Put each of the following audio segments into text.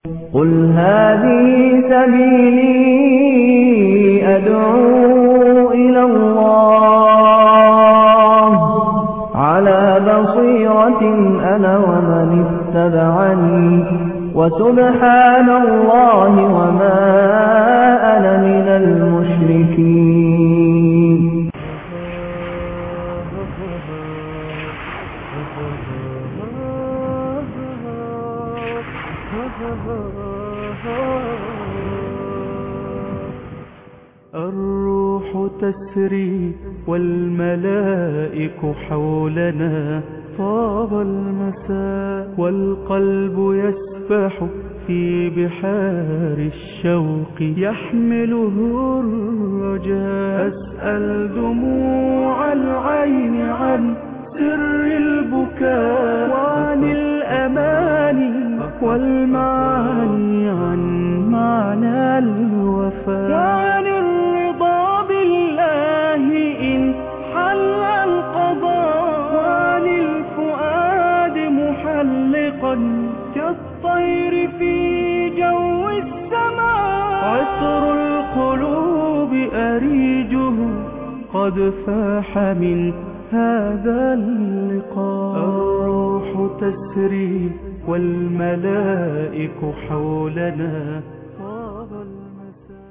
قل هذه سبيلي أدعو إلى الله على بصيرة أنا ومن اتبعني وسبحان الله وما أنا من المشركين الروح تسري والملائك حولنا طاب المساء والقلب يسبح في بحار الشوق يحمله الرجاء أسأل دموع العين عن سر البكاء وعن الأماني والمعاني عن معنى الوفاء وعن الرضا بالله إن حل القضاء وعن الفؤاد محلقا كالطير في جو السماء عطر القلوب أريجه قد فاح من هذا اللقاء الروح تسري والملائك حولنا طاب المساء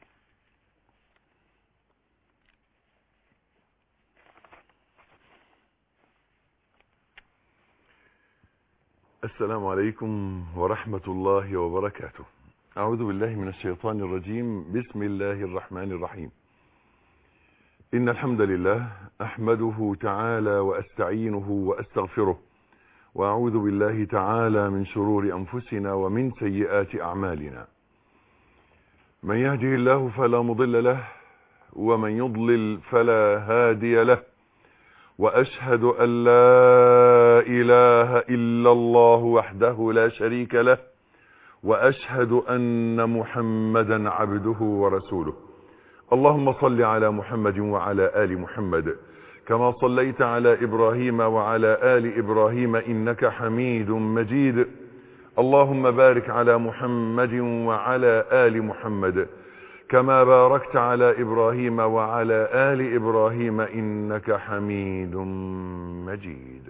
السلام عليكم ورحمة الله وبركاته أعوذ بالله من الشيطان الرجيم بسم الله الرحمن الرحيم إن الحمد لله أحمده تعالى وأستعينه وأستغفره وأعوذ بالله تعالى من شرور أنفسنا ومن سيئات أعمالنا من يهده الله فلا مضل له ومن يضلل فلا هادي له وأشهد أن لا إله إلا الله وحده لا شريك له وأشهد أن محمدا عبده ورسوله اللهم صل على محمد وعلى آل محمد كما صليت على إبراهيم وعلى آل إبراهيم إنك حميد مجيد اللهم بارك على محمد وعلى آل محمد كما باركت على إبراهيم وعلى آل إبراهيم إنك حميد مجيد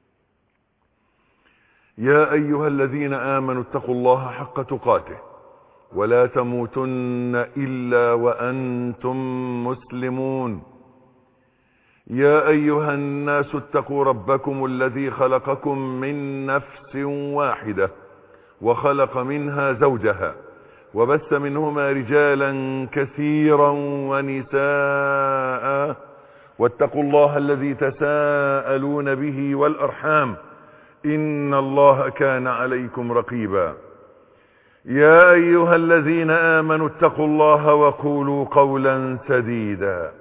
يا أيها الذين آمنوا اتقوا الله حق تقاته ولا تموتن إلا وأنتم مسلمون يا أيها الناس اتقوا ربكم الذي خلقكم من نفس واحدة وخلق منها زوجها وبث منهما رجالا كثيرا ونساء واتقوا الله الذي تساءلون به والأرحام إن الله كان عليكم رقيبا يا أيها الذين آمنوا اتقوا الله وقولوا قولا سديدا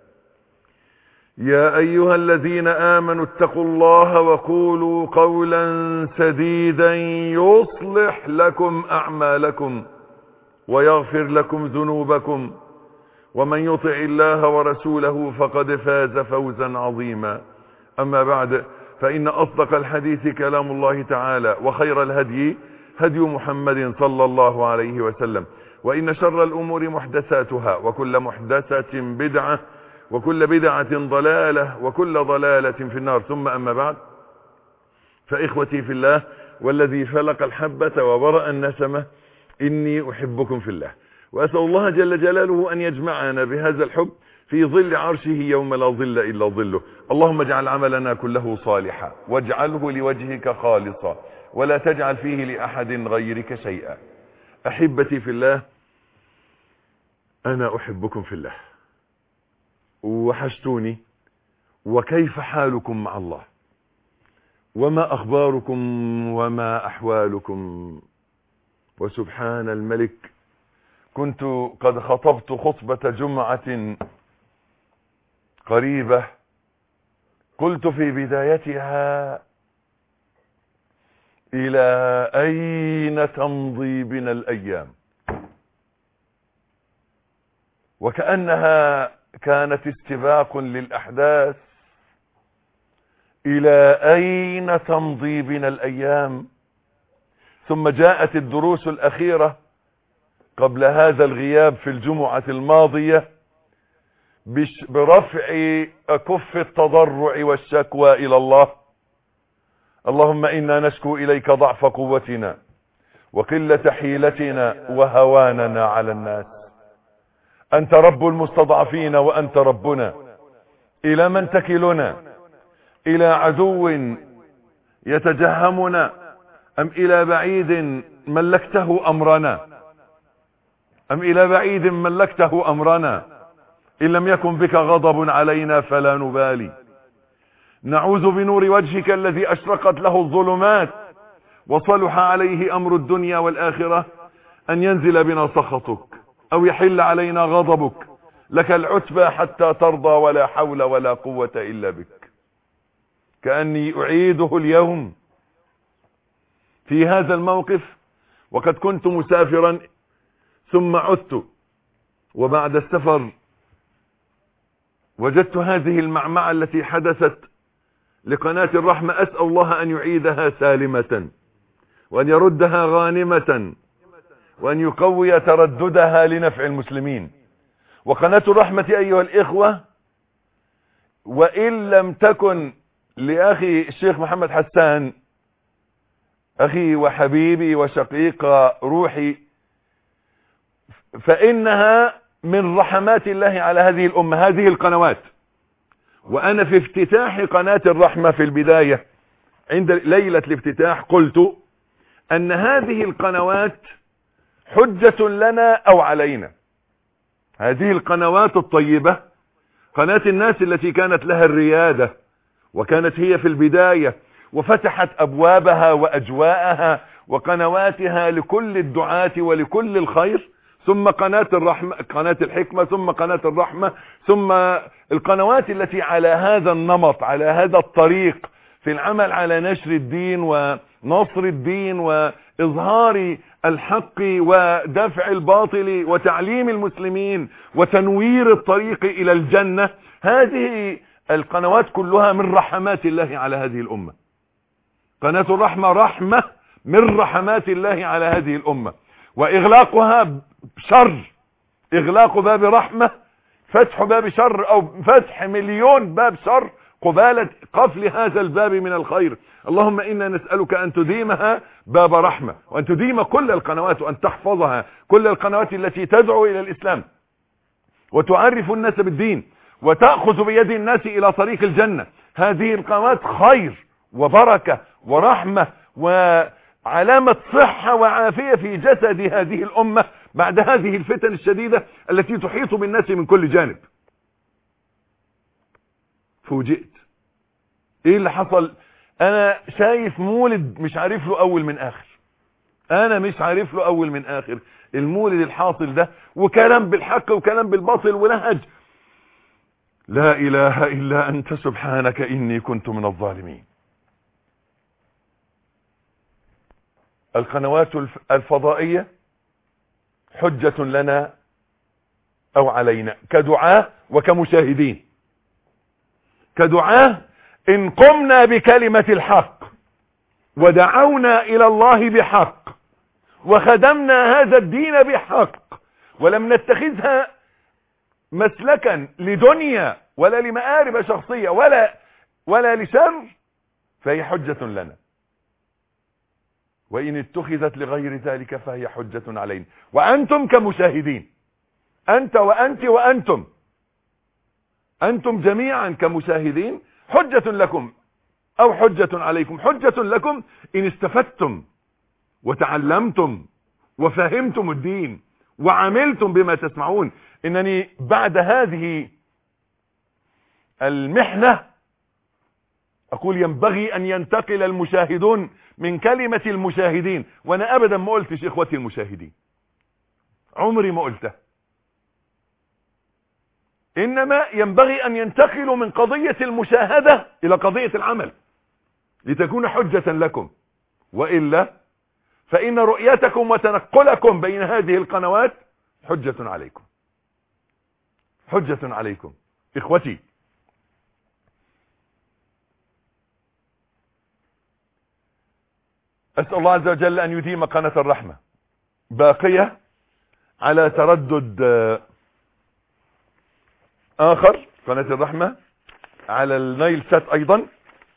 يا أيها الذين آمنوا اتقوا الله وقولوا قولا سديدا يصلح لكم أعمالكم ويغفر لكم ذنوبكم ومن يطع الله ورسوله فقد فاز فوزا عظيما أما بعد فإن أصدق الحديث كلام الله تعالى وخير الهدي هدي محمد صلى الله عليه وسلم وإن شر الأمور محدثاتها وكل محدثة بدعة وكل بدعة ضلالة وكل ضلالة في النار ثم أما بعد فإخوتي في الله والذي فلق الحبة وبرأ النسمة إني أحبكم في الله وأسأل الله جل جلاله أن يجمعنا بهذا الحب في ظل عرشه يوم لا ظل إلا ظله اللهم اجعل عملنا كله صالحا واجعله لوجهك خالصا ولا تجعل فيه لأحد غيرك شيئا أحبتي في الله أنا أحبكم في الله وحشتوني وكيف حالكم مع الله وما أخباركم وما أحوالكم وسبحان الملك كنت قد خطبت خطبة جمعة قريبة قلت في بدايتها إلى أين تمضي بنا الأيام وكأنها كانت استباق للأحداث إلى أين تمضي بنا الأيام ثم جاءت الدروس الأخيرة قبل هذا الغياب في الجمعة الماضية بش- برفع كف التضرع والشكوى إلى الله اللهم إنا نشكو إليك ضعف قوتنا وقلة حيلتنا وهواننا على الناس أنت رب المستضعفين وأنت ربنا إلى من تكلنا إلى عدو يتجهمنا أم إلى بعيد ملكته أمرنا أم إلى بعيد ملكته أمرنا إن لم يكن بك غضب علينا فلا نبالي نعوذ بنور وجهك الذي أشرقت له الظلمات وصلح عليه أمر الدنيا والآخرة أن ينزل بنا سخطك أو يحل علينا غضبك لك العتبى حتى ترضى ولا حول ولا قوة إلا بك كأني أعيده اليوم في هذا الموقف وقد كنت مسافرا ثم عدت وبعد السفر وجدت هذه المعمعة التي حدثت لقناة الرحمة أسأل الله أن يعيدها سالمة وأن يردها غانمة وأن يقوي ترددها لنفع المسلمين وقناة الرحمة أيها الإخوة وإن لم تكن لأخي الشيخ محمد حسان أخي وحبيبي وشقيق روحي فإنها من رحمات الله على هذه الأمة هذه القنوات وأنا في افتتاح قناة الرحمة في البداية عند ليلة الافتتاح قلت أن هذه القنوات حجة لنا أو علينا هذه القنوات الطيبة قناة الناس التي كانت لها الريادة وكانت هي في البداية وفتحت أبوابها وأجواءها وقنواتها لكل الدعاة ولكل الخير ثم قناة الرحمة قناة الحكمة ثم قناة الرحمة ثم القنوات التي على هذا النمط على هذا الطريق في العمل على نشر الدين ونصر الدين وإظهار الحق ودفع الباطل وتعليم المسلمين وتنوير الطريق إلى الجنة هذه القنوات كلها من رحمات الله على هذه الأمة قناة الرحمة رحمة من رحمات الله على هذه الأمة وإغلاقها شر إغلاق باب رحمة فتح باب شر أو فتح مليون باب شر قبالة قفل هذا الباب من الخير اللهم إنا نسألك أن تديمها باب رحمة وأن تديم كل القنوات وأن تحفظها كل القنوات التي تدعو إلى الإسلام وتعرف الناس بالدين وتأخذ بيد الناس إلى طريق الجنة هذه القنوات خير وبركة ورحمة وعلامة صحة وعافية في جسد هذه الأمة بعد هذه الفتن الشديدة التي تحيط بالناس من كل جانب فوجئت ايه اللي حصل انا شايف مولد مش عارف له اول من اخر انا مش عارف له اول من اخر المولد الحاصل ده وكلام بالحق وكلام بالباطل ونهج لا اله الا انت سبحانك اني كنت من الظالمين القنوات الف- الفضائية حجة لنا او علينا كدعاة وكمشاهدين كدعاة ان قمنا بكلمة الحق ودعونا الى الله بحق وخدمنا هذا الدين بحق ولم نتخذها مسلكا لدنيا ولا لمآرب شخصية ولا ولا لشر فهي حجة لنا وإن اتخذت لغير ذلك فهي حجة علينا وأنتم كمشاهدين أنت وأنت وأنتم أنتم جميعا كمشاهدين حجة لكم أو حجة عليكم حجة لكم إن استفدتم وتعلمتم وفهمتم الدين وعملتم بما تسمعون إنني بعد هذه المحنة أقول ينبغي أن ينتقل المشاهدون من كلمة المشاهدين وأنا أبدا ما قلتش إخوتي المشاهدين عمري ما قلتها إنما ينبغي أن ينتقلوا من قضية المشاهدة إلى قضية العمل لتكون حجة لكم وإلا فإن رؤيتكم وتنقلكم بين هذه القنوات حجة عليكم حجة عليكم إخوتي أسأل الله عز وجل أن يديم قناة الرحمة باقية على تردد آه، آخر قناة الرحمة على النايل سات أيضا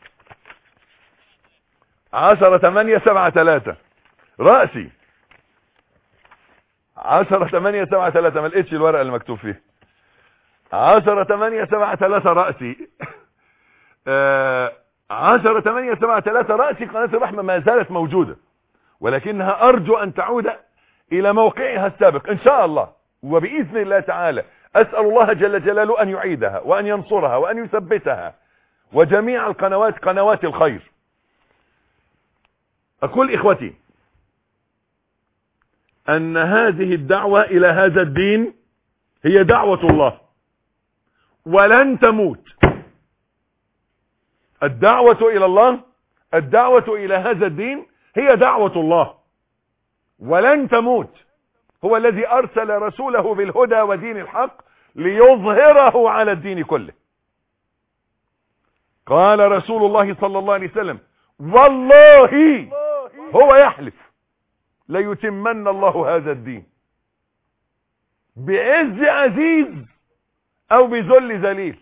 عشرة ثمانية سبعة ثلاثة رأسي عشرة ثمانية سبعة ثلاثة ما لقيتش الورقة اللي مكتوب فيه عشرة ثمانية سبعة ثلاثة رأسي آه، عشرة ثمانية سبعة ثلاثة رأسي قناة الرحمة ما زالت موجودة ولكنها أرجو أن تعود إلى موقعها السابق إن شاء الله وبإذن الله تعالى أسأل الله جل جلاله أن يعيدها وأن ينصرها وأن يثبتها وجميع القنوات قنوات الخير أقول إخوتي أن هذه الدعوة إلى هذا الدين هي دعوة الله ولن تموت الدعوة إلى الله الدعوة إلى هذا الدين هي دعوة الله ولن تموت هو الذي أرسل رسوله بالهدى ودين الحق ليظهره على الدين كله قال رسول الله صلى الله عليه وسلم والله هو يحلف ليتمن الله هذا الدين بعز عزيز او بذل ذليل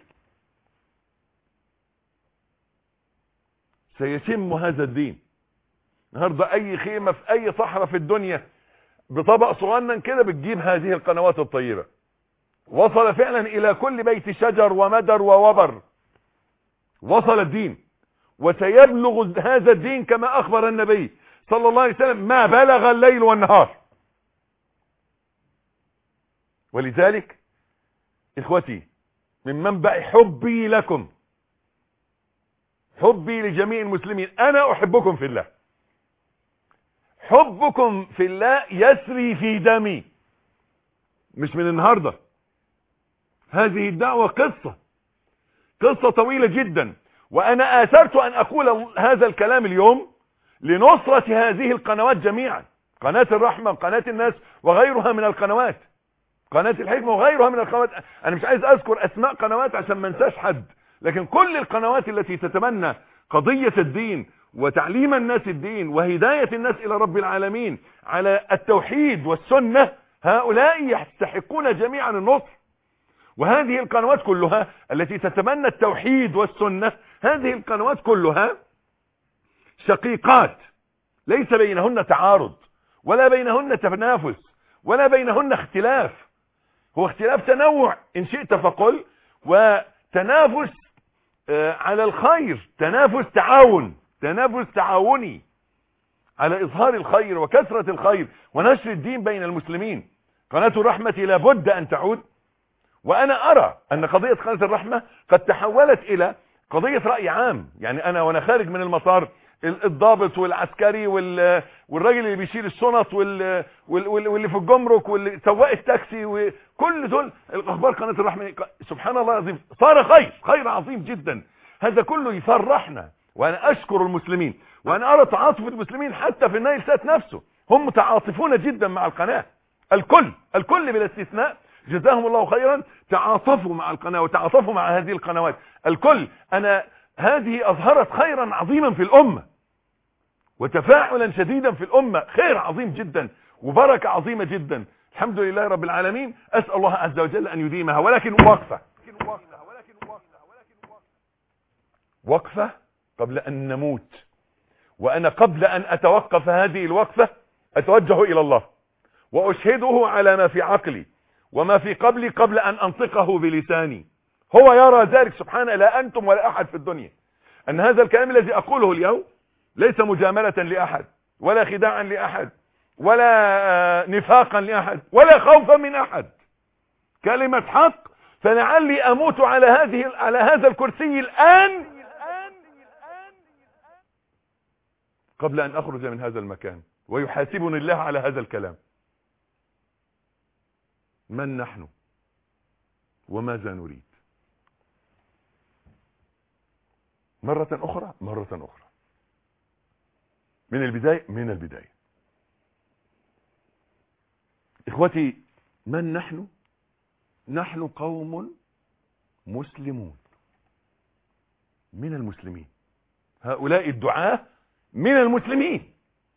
سيتم هذا الدين النهارده اي خيمه في اي صحراء في الدنيا بطبق صغنن كده بتجيب هذه القنوات الطيبه وصل فعلا الى كل بيت شجر ومدر ووبر وصل الدين وسيبلغ هذا الدين كما اخبر النبي صلى الله عليه وسلم ما بلغ الليل والنهار ولذلك اخوتي من منبع حبي لكم حبي لجميع المسلمين انا احبكم في الله حبكم في الله يسري في دمي مش من النهارده هذه الدعوة قصة قصة طويلة جدا وانا اثرت ان اقول هذا الكلام اليوم لنصرة هذه القنوات جميعا قناة الرحمة قناة الناس وغيرها من القنوات قناة الحكمة وغيرها من القنوات انا مش عايز اذكر اسماء قنوات عشان ما انساش حد لكن كل القنوات التي تتمنى قضية الدين وتعليم الناس الدين وهداية الناس الى رب العالمين على التوحيد والسنة هؤلاء يستحقون جميعا النصر وهذه القنوات كلها التي تتمنى التوحيد والسنة هذه القنوات كلها شقيقات ليس بينهن تعارض ولا بينهن تنافس ولا بينهن اختلاف هو اختلاف تنوع ان شئت فقل وتنافس آه على الخير تنافس تعاون تنافس تعاوني على اظهار الخير وكثرة الخير ونشر الدين بين المسلمين قناة الرحمة لابد ان تعود وانا ارى ان قضية قناة الرحمة قد تحولت الى قضية رأي عام يعني انا وانا خارج من المطار الضابط والعسكري والراجل اللي بيشيل الشنط واللي في الجمرك واللي سواق التاكسي وكل دول الاخبار قناه الرحمه سبحان الله العظيم صار خير خير عظيم جدا هذا كله يفرحنا وانا اشكر المسلمين وانا ارى تعاطف المسلمين حتى في النايل سات نفسه هم متعاطفون جدا مع القناه الكل الكل بلا استثناء جزاهم الله خيرا تعاطفوا مع القناه وتعاطفوا مع هذه القنوات الكل انا هذه اظهرت خيرا عظيما في الامه وتفاعلا شديدا في الامه خير عظيم جدا وبركه عظيمه جدا الحمد لله رب العالمين اسال الله عز وجل ان يديمها ولكن وقفه وقفه قبل ان نموت وانا قبل ان اتوقف هذه الوقفه اتوجه الى الله واشهده على ما في عقلي وما في قبلي قبل ان انطقه بلساني هو يرى ذلك سبحانه لا أنتم ولا أحد في الدنيا أن هذا الكلام الذي أقوله اليوم ليس مجاملة لأحد ولا خداعا لأحد ولا نفاقا لأحد ولا خوفا من أحد كلمة حق فلعلي أموت على هذه على هذا الكرسي الآن قبل أن أخرج من هذا المكان ويحاسبني الله على هذا الكلام من نحن وماذا نريد مرة أخرى مرة أخرى من البداية من البداية إخوتي من نحن نحن قوم مسلمون من المسلمين هؤلاء الدعاة من المسلمين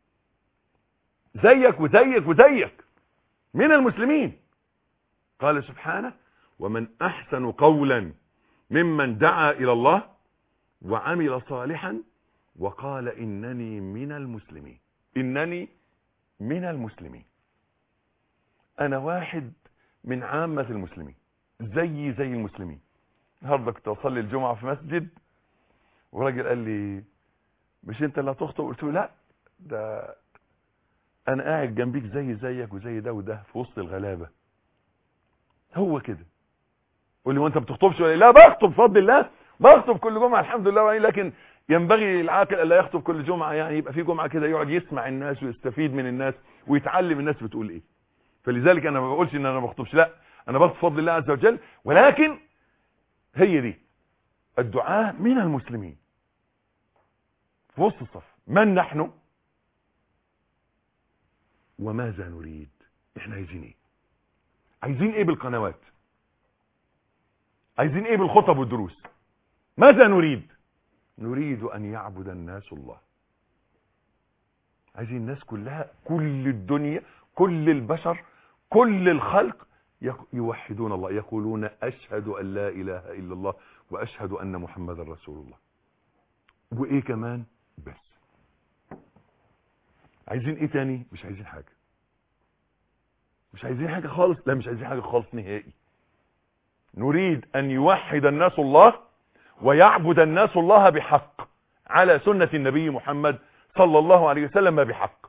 زيك وزيك وزيك من المسلمين قال سبحانه ومن احسن قولا ممن دعا الى الله وعمل صالحا وقال انني من المسلمين انني من المسلمين انا واحد من عامة المسلمين زي زي المسلمين النهارده كنت اصلي الجمعة في مسجد وراجل قال لي مش انت اللي هتخطب قلت له لا ده انا قاعد جنبيك زي زيك وزي ده وده في وسط الغلابة هو كده قول لي وانت بتخطبش ولا إيه؟ لا بخطب بفضل الله بخطب كل جمعة الحمد لله وعليه لكن ينبغي العاقل الا يخطب كل جمعة يعني يبقى في جمعة كده يقعد يسمع الناس ويستفيد من الناس ويتعلم الناس بتقول ايه فلذلك انا ما بقولش ان انا ما بخطبش لا انا بخطب بفضل الله عز وجل ولكن هي دي الدعاء من المسلمين في وسط الصف من نحن وماذا نريد احنا عايزين ايه عايزين ايه بالقنوات عايزين ايه بالخطب والدروس ماذا نريد نريد ان يعبد الناس الله عايزين الناس كلها كل الدنيا كل البشر كل الخلق يق- يوحدون الله يقولون اشهد ان لا اله الا الله واشهد ان محمدا رسول الله وايه كمان بس عايزين ايه تاني مش عايزين حاجه مش عايزين حاجه خالص لا مش عايزين حاجه خالص نهائي نريد ان يوحد الناس الله ويعبد الناس الله بحق على سنة النبي محمد صلى الله عليه وسلم بحق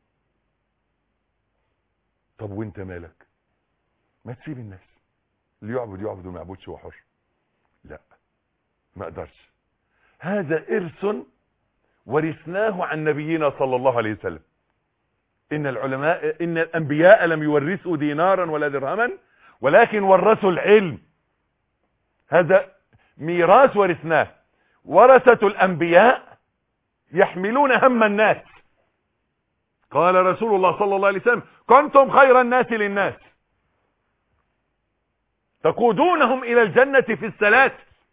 طب وانت مالك ما تسيب الناس اللي يعبد يعبد وما يعبدش هو حر لا ما اقدرش هذا ارث ورثناه عن نبينا صلى الله عليه وسلم ان العلماء ان الانبياء لم يورثوا دينارا ولا درهما ولكن ورثوا العلم هذا ميراث ورثناه ورثة الانبياء يحملون هم الناس قال رسول الله صلى الله عليه وسلم كنتم خير الناس للناس تقودونهم الى الجنة في الثلاث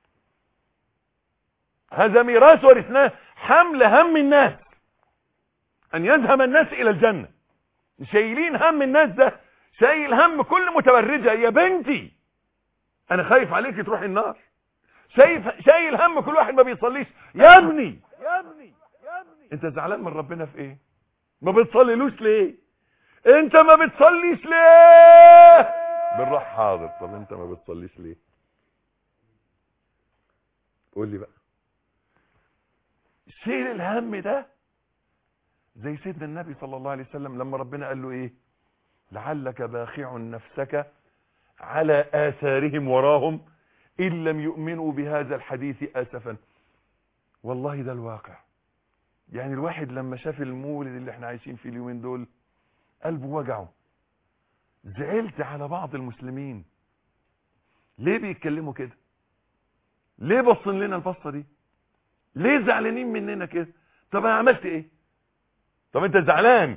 هذا ميراث ورثناه حمل هم الناس ان يذهب الناس الى الجنة شايلين هم الناس ده شايل هم كل متبرجة يا بنتي انا خايف عليك تروح النار شايف شايل هم كل واحد ما بيصليش يا ابني يا ابني يا ابني انت زعلان من ربنا في ايه ما بتصليلوش ليه انت ما بتصليش ليه بالراحه حاضر طب انت ما بتصليش ليه قول لي بقى شيل الهم ده زي سيدنا النبي صلى الله عليه وسلم لما ربنا قال له ايه لعلك باخع نفسك على آثارهم وراهم إن لم يؤمنوا بهذا الحديث آسفا والله ده الواقع يعني الواحد لما شاف المولد اللي احنا عايشين فيه اليومين دول قلبه وجعه زعلت على بعض المسلمين ليه بيتكلموا كده ليه بصين لنا البصه دي ليه زعلانين مننا كده طب انا عملت ايه طب انت زعلان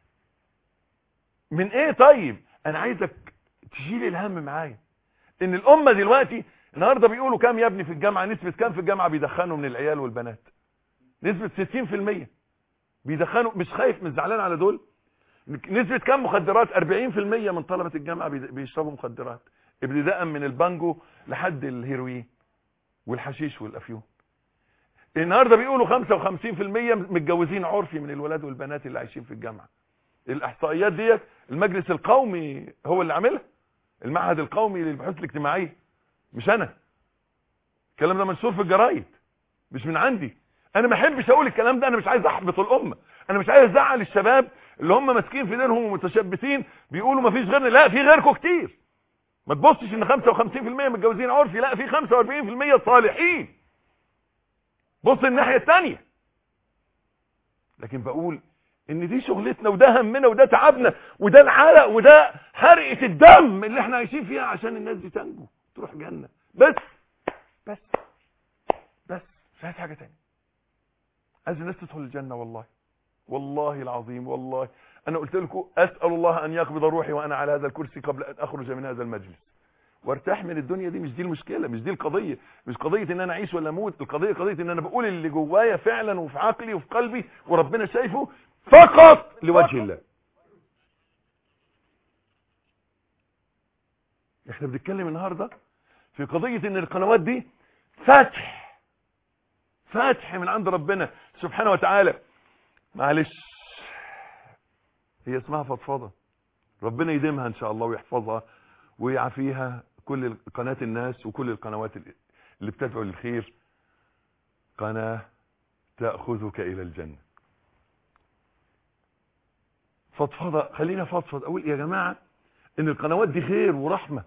من ايه طيب انا عايزك تشيل الهم معايا ان الامه دلوقتي النهارده بيقولوا كام يا ابني في الجامعه نسبه كام في الجامعه بيدخنوا من العيال والبنات نسبه 60% بيدخنوا مش خايف مش زعلان على دول نسبه كام مخدرات 40% من طلبه الجامعه بي- بيشربوا مخدرات ابتداء من البانجو لحد الهيروين والحشيش والافيون النهارده بيقولوا 55% متجوزين عرفي من الولاد والبنات اللي عايشين في الجامعه الاحصائيات ديت المجلس القومي هو اللي عاملها المعهد القومي للبحوث الاجتماعيه مش انا الكلام ده منشور في الجرايد مش من عندي انا ما احبش اقول الكلام ده انا مش عايز احبط الامه انا مش عايز ازعل الشباب اللي هم ماسكين في دينهم ومتشبثين بيقولوا ما فيش غيرنا لا في غيركم كتير ما تبصش ان 55% متجوزين عرفي لا في 45% صالحين بص الناحيه الثانيه لكن بقول ان دي شغلتنا وده همنا وده تعبنا وده العرق وده حرقه الدم اللي احنا عايشين فيها عشان الناس دي تنجو تروح جنه بس بس بس مش عايز حاجه تاني عايز الناس تدخل الجنه والله والله العظيم والله انا قلت لكم اسال الله ان يقبض روحي وانا على هذا الكرسي قبل ان اخرج من هذا المجلس وارتاح من الدنيا دي مش دي المشكله مش دي القضيه مش قضيه ان انا اعيش ولا اموت القضيه قضيه ان انا بقول اللي جوايا فعلا وفي عقلي وفي قلبي وربنا شايفه فقط لوجه الله احنا بنتكلم النهارده في قضيه ان القنوات دي فتح فتح من عند ربنا سبحانه وتعالى معلش هي اسمها فضفضه ربنا يديمها ان شاء الله ويحفظها ويعافيها كل قناه الناس وكل القنوات اللي بتدعو للخير قناه تاخذك الى الجنه فضفضه خلينا فضفض اقول يا جماعه ان القنوات دي خير ورحمه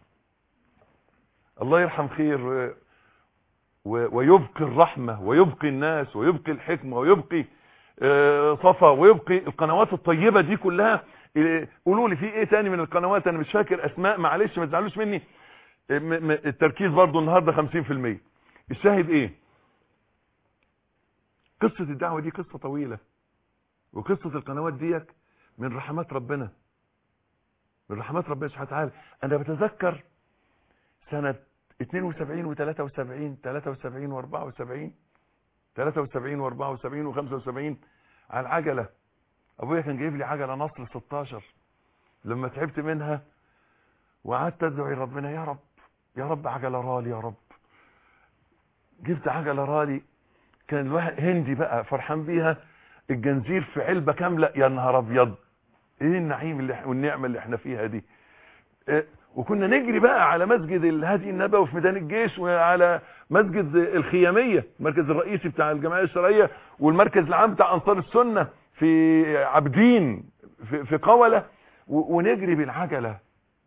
الله يرحم خير ويبقي الرحمه ويبقي الناس ويبقي الحكمه ويبقي صفا ويبقي القنوات الطيبه دي كلها قولوا لي في ايه تاني من القنوات انا مش فاكر اسماء معلش ما تزعلوش مني التركيز برضو النهارده 50% الشاهد ايه قصه الدعوه دي قصه طويله وقصه القنوات ديك من رحمات ربنا من رحمات ربنا سبحانه وتعالى انا بتذكر سنه 72 و73 73 و74 73 و74 و75 على العجله ابويا كان جايب لي عجله نصر 16 لما تعبت منها وقعدت ادعي ربنا يا رب يا رب عجله رالي يا رب جبت عجله رالي كان الواحد هندي بقى فرحان بيها الجنزير في علبه كامله يا نهار ابيض ايه النعيم اللي والنعمه اللي احنا فيها دي إيه وكنا نجري بقى على مسجد الهادي النبوي في ميدان الجيش وعلى مسجد الخياميه المركز الرئيسي بتاع الجمعيه الشرعيه والمركز العام بتاع انصار السنه في عابدين في, في قوله ونجري بالعجله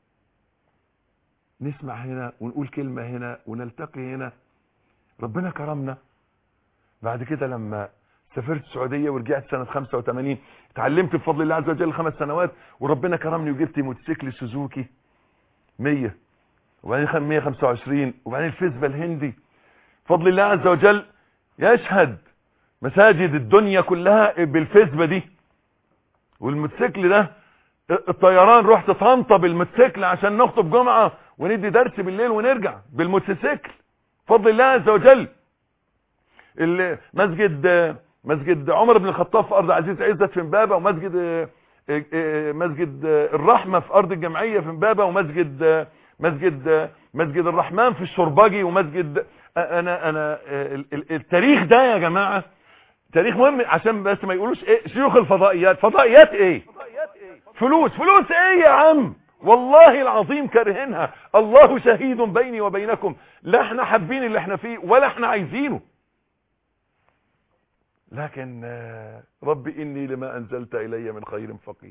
نسمع هنا ونقول كلمه هنا ونلتقي هنا ربنا كرمنا بعد كده لما سافرت السعودية ورجعت سنة 85 اتعلمت بفضل الله عز وجل خمس سنوات وربنا كرمني وجبت موتوسيكل سوزوكي 100 وبعدين 125 وبعدين الفيسبا الهندي بفضل الله عز وجل يشهد مساجد الدنيا كلها بالفيسبا دي والموتوسيكل ده الطيران رحت طنطا بالموتوسيكل عشان نخطب جمعة وندي درس بالليل ونرجع بالموتوسيكل بفضل الله عز وجل المسجد مسجد عمر بن الخطاب في ارض عزيز عزت في امبابه ومسجد مسجد الرحمه في ارض الجمعيه في امبابه ومسجد مسجد مسجد الرحمن في الشرباجي ومسجد انا انا التاريخ ده يا جماعه تاريخ مهم عشان بس ما يقولوش ايه شيوخ الفضائيات فضائيات ايه فلوس فلوس ايه يا عم والله العظيم كارهينها الله شهيد بيني وبينكم لا احنا حابين اللي احنا فيه ولا احنا عايزينه لكن ربي إني لما أنزلت إلي من خير فقير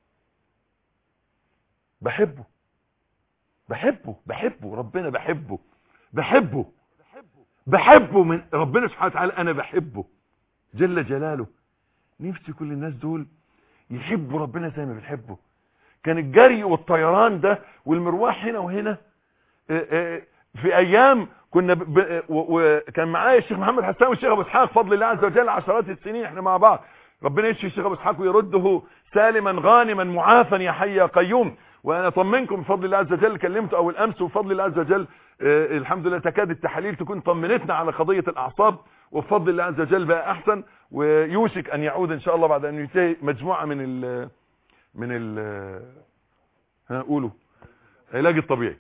بحبه بحبه بحبه ربنا بحبه بحبه بحبه من ربنا سبحانه وتعالى أنا بحبه جل جلاله نفسي كل الناس دول يحبوا ربنا زي ما بتحبه كان الجري والطيران ده والمروح هنا وهنا في أيام كنا ب... ب... وكان معايا الشيخ محمد حسان والشيخ ابو اسحاق فضل الله عز وجل عشرات السنين احنا مع بعض ربنا يشفي الشيخ ابو اسحاق ويرده سالما غانما معافا يا حي يا قيوم وانا اطمنكم بفضل الله عز وجل كلمته اول امس وبفضل الله عز وجل آه الحمد لله تكاد التحاليل تكون طمنتنا على قضيه الاعصاب وبفضل الله عز وجل بقى احسن ويوشك ان يعود ان شاء الله بعد ان ينتهي مجموعه من ال من ال ها قولوا علاج الطبيعي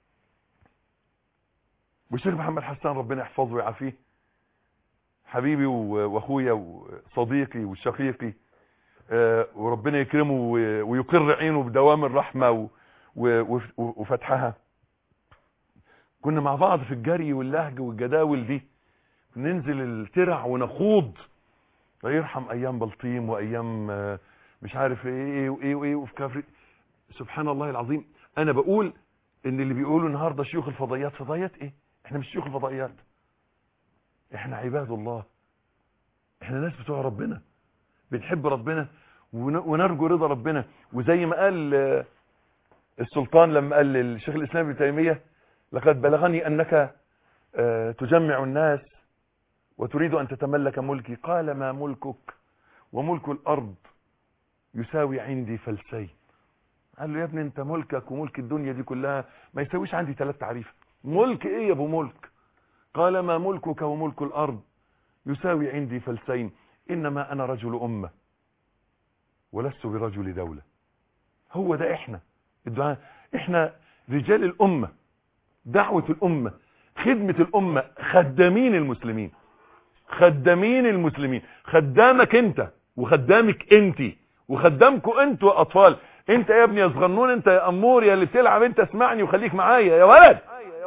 والشيخ محمد حسان ربنا يحفظه ويعافيه حبيبي واخويا وصديقي وشقيقي وربنا يكرمه ويقر عينه بدوام الرحمة وفتحها كنا مع بعض في الجري واللهج والجداول دي ننزل الترع ونخوض يرحم ايام بلطيم وايام مش عارف ايه وايه وايه وفي كفر سبحان الله العظيم انا بقول ان اللي بيقولوا النهارده شيوخ الفضائيات فضائيات ايه احنا مش شيوخ الفضائيات احنا عباد الله احنا ناس بتوع ربنا بنحب ربنا ونرجو رضا ربنا وزي ما قال السلطان لما قال للشيخ الاسلام ابن تيميه لقد بلغني انك تجمع الناس وتريد ان تتملك ملكي قال ما ملكك وملك الارض يساوي عندي فلسين قال له يا ابني انت ملكك وملك الدنيا دي كلها ما يساويش عندي ثلاث تعريف ملك ايه يا ابو ملك قال ما ملكك وملك الارض يساوي عندي فلسين انما انا رجل امه ولست برجل دوله هو ده احنا الدعاء احنا رجال الامة دعوة الامة خدمة الامة خدامين المسلمين خدامين المسلمين خدامك انت وخدامك انت وخدامكم انتوا اطفال انت يا ابني يا صغنون انت يا امور يا اللي بتلعب انت اسمعني وخليك معايا يا ولد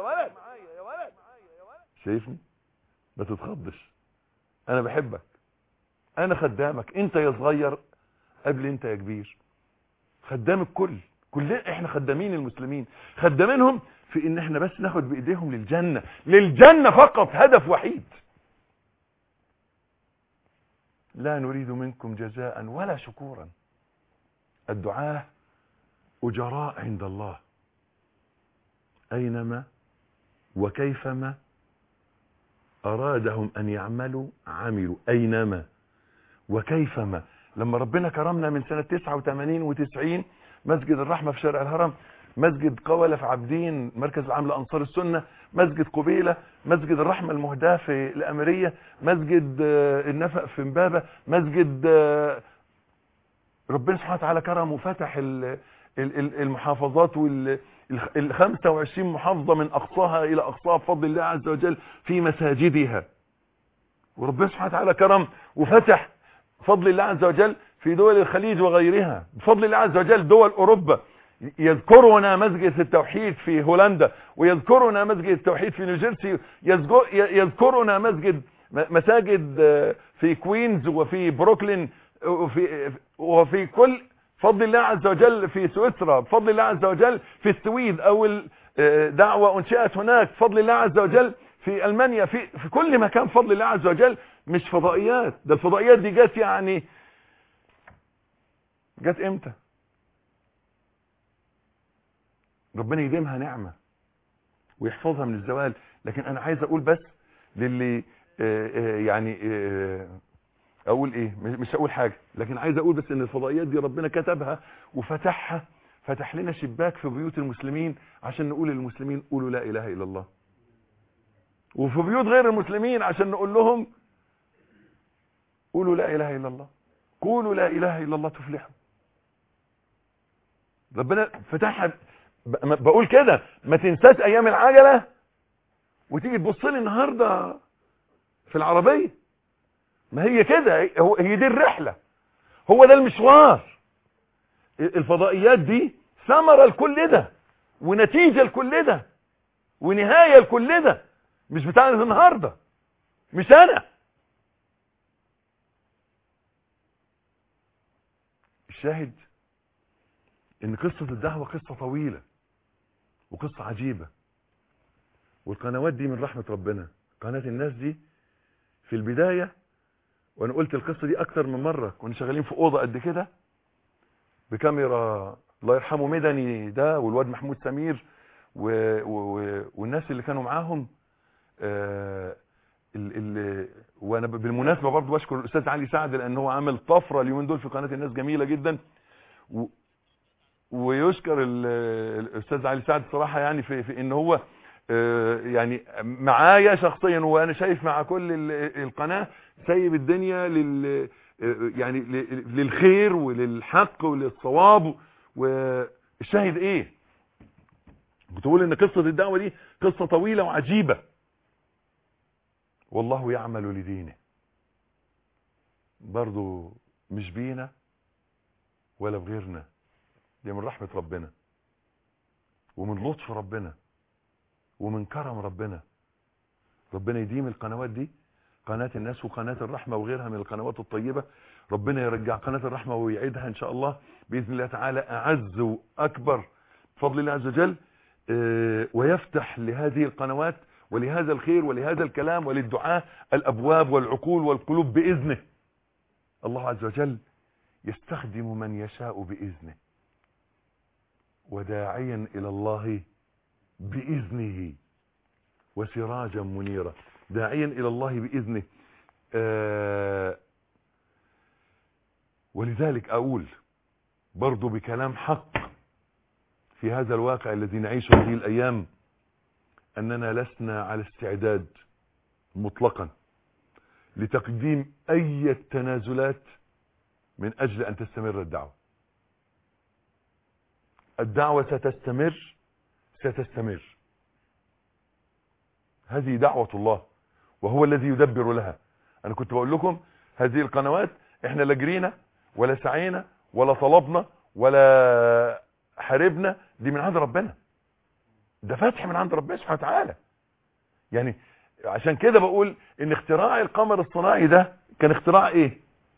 شايفني ما تتخضش انا بحبك انا خدامك انت يا صغير قبل انت يا كبير خدام الكل كلنا احنا خدامين المسلمين خدامينهم في ان احنا بس ناخد بايديهم للجنة للجنة فقط هدف وحيد لا نريد منكم جزاء ولا شكورا الدعاة أجراء عند الله أينما وكيفما أرادهم أن يعملوا عملوا أينما وكيفما لما ربنا كرمنا من سنة 89 و90 مسجد الرحمة في شارع الهرم مسجد قولة في عابدين مركز العام لأنصار السنة مسجد قبيلة مسجد الرحمة المهداة في الأميرية مسجد النفق في مبابة مسجد ربنا سبحانه وتعالى كرم وفتح المحافظات وال ال 25 محافظة من أقصاها إلى أقصاها بفضل الله عز وجل في مساجدها وربنا سبحانه وتعالى كرم وفتح بفضل الله عز وجل في دول الخليج وغيرها بفضل الله عز وجل دول أوروبا يذكرنا مسجد التوحيد في هولندا ويذكرنا مسجد التوحيد في نيوجيرسي يذكرنا مسجد مساجد في كوينز وفي بروكلين وفي وفي كل بفضل الله عز وجل في سويسرا بفضل الله عز وجل في السويد او دعوة انشئت هناك بفضل الله عز وجل في المانيا في في كل مكان بفضل الله عز وجل مش فضائيات ده الفضائيات دي جت يعني جت امتى ربنا يديمها نعمة ويحفظها من الزوال لكن انا عايز اقول بس للي يعني اقول ايه مش هقول حاجة لكن عايز اقول بس ان الفضائيات دي ربنا كتبها وفتحها فتح لنا شباك في بيوت المسلمين عشان نقول للمسلمين قولوا لا اله الا الله وفي بيوت غير المسلمين عشان نقول لهم قولوا لا اله الا الله قولوا لا اله الا الله تفلحوا ربنا فتحها بقول كده ما تنساش ايام العجلة وتيجي تبص لي النهارده في العربيه ما هي كده هي دي الرحلة هو ده المشوار الفضائيات دي ثمرة لكل ده ونتيجة لكل ده ونهاية لكل ده مش بتاعنا النهاردة مش انا الشاهد ان قصة الدعوة قصة طويلة وقصة عجيبة والقنوات دي من رحمة ربنا قناة الناس دي في البداية وانا قلت القصة دي اكتر من مرة كنا شغالين في اوضة قد كده بكاميرا الله يرحمه مدني ده والواد محمود سمير و... و... والناس اللي كانوا معاهم آه ال... ال... وانا بالمناسبة برضو بشكر الاستاذ علي سعد لان هو عامل طفرة اليومين دول في قناة الناس جميلة جدا و... ويشكر ال... الاستاذ علي سعد صراحة يعني في, في ان هو يعني معايا شخصيا وانا شايف مع كل القناة سايب الدنيا لل يعني للخير وللحق وللصواب والشاهد ايه بتقول ان قصة الدعوة دي قصة طويلة وعجيبة والله يعمل لدينه برضو مش بينا ولا بغيرنا دي من رحمة ربنا ومن لطف ربنا ومن كرم ربنا ربنا يديم القنوات دي قناة الناس وقناة الرحمة وغيرها من القنوات الطيبة ربنا يرجع قناة الرحمة ويعيدها ان شاء الله بإذن الله تعالى أعز وأكبر بفضل الله عز وجل ويفتح لهذه القنوات ولهذا الخير ولهذا الكلام وللدعاء الأبواب والعقول والقلوب بإذنه الله عز وجل يستخدم من يشاء بإذنه وداعيا إلى الله بإذنه وسراجا منيرا داعيا إلى الله بإذنه آه ولذلك أقول برضو بكلام حق في هذا الواقع الذي نعيشه هذه الأيام أننا لسنا على استعداد مطلقا لتقديم أي تنازلات من أجل أن تستمر الدعوة الدعوة ستستمر ستستمر هذه دعوة الله وهو الذي يدبر لها انا كنت بقول لكم هذه القنوات احنا لا جرينا ولا سعينا ولا طلبنا ولا حاربنا دي من عند ربنا ده فتح من عند ربنا سبحانه وتعالى يعني عشان كده بقول ان اختراع القمر الصناعي ده كان اختراع ايه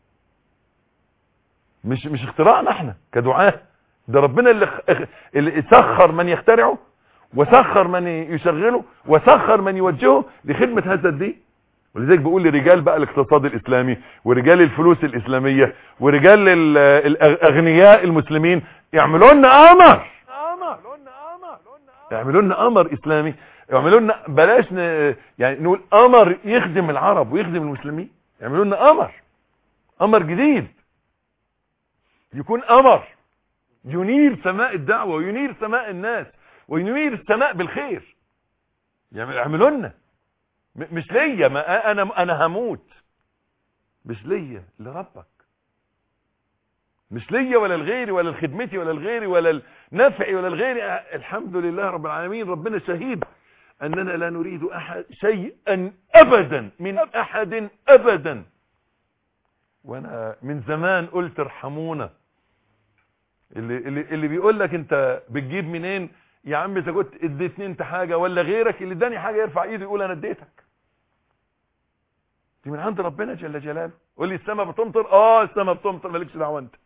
مش مش اختراعنا احنا كدعاة ده ربنا اللي, خ- اللي سخر من يخترعه وسخر من يشغله وسخر من يوجهه لخدمة هذا الدين ولذلك بقول لرجال بقى الاقتصاد الاسلامي ورجال الفلوس الاسلامية ورجال ال- الاغنياء المسلمين يعملوا لنا قمر يعملوا لنا قمر اسلامي يعملوا لنا بلاش ن... يعني نقول قمر يخدم العرب ويخدم المسلمين يعملوا لنا قمر قمر جديد يكون قمر ينير سماء الدعوة وينير سماء الناس وينير السماء بالخير يعمل- يعملوا لنا م- مش ليا ما انا انا هموت مش ليا لربك مش ليا ولا لغيري ولا لخدمتي ولا لغيري ولا لنفعي ولا لغيري الحمد لله رب العالمين ربنا شهيد اننا لا نريد احد شيئا ابدا من احد ابدا وانا من زمان قلت ارحمونا اللي اللي اللي بيقول لك انت بتجيب منين يا عم اذا كنت اديتني انت حاجه ولا غيرك اللي اداني حاجه يرفع ايده يقول انا اديتك دي من عند ربنا جل جلاله قول لي السماء بتمطر اه السماء بتمطر مالكش دعوه انت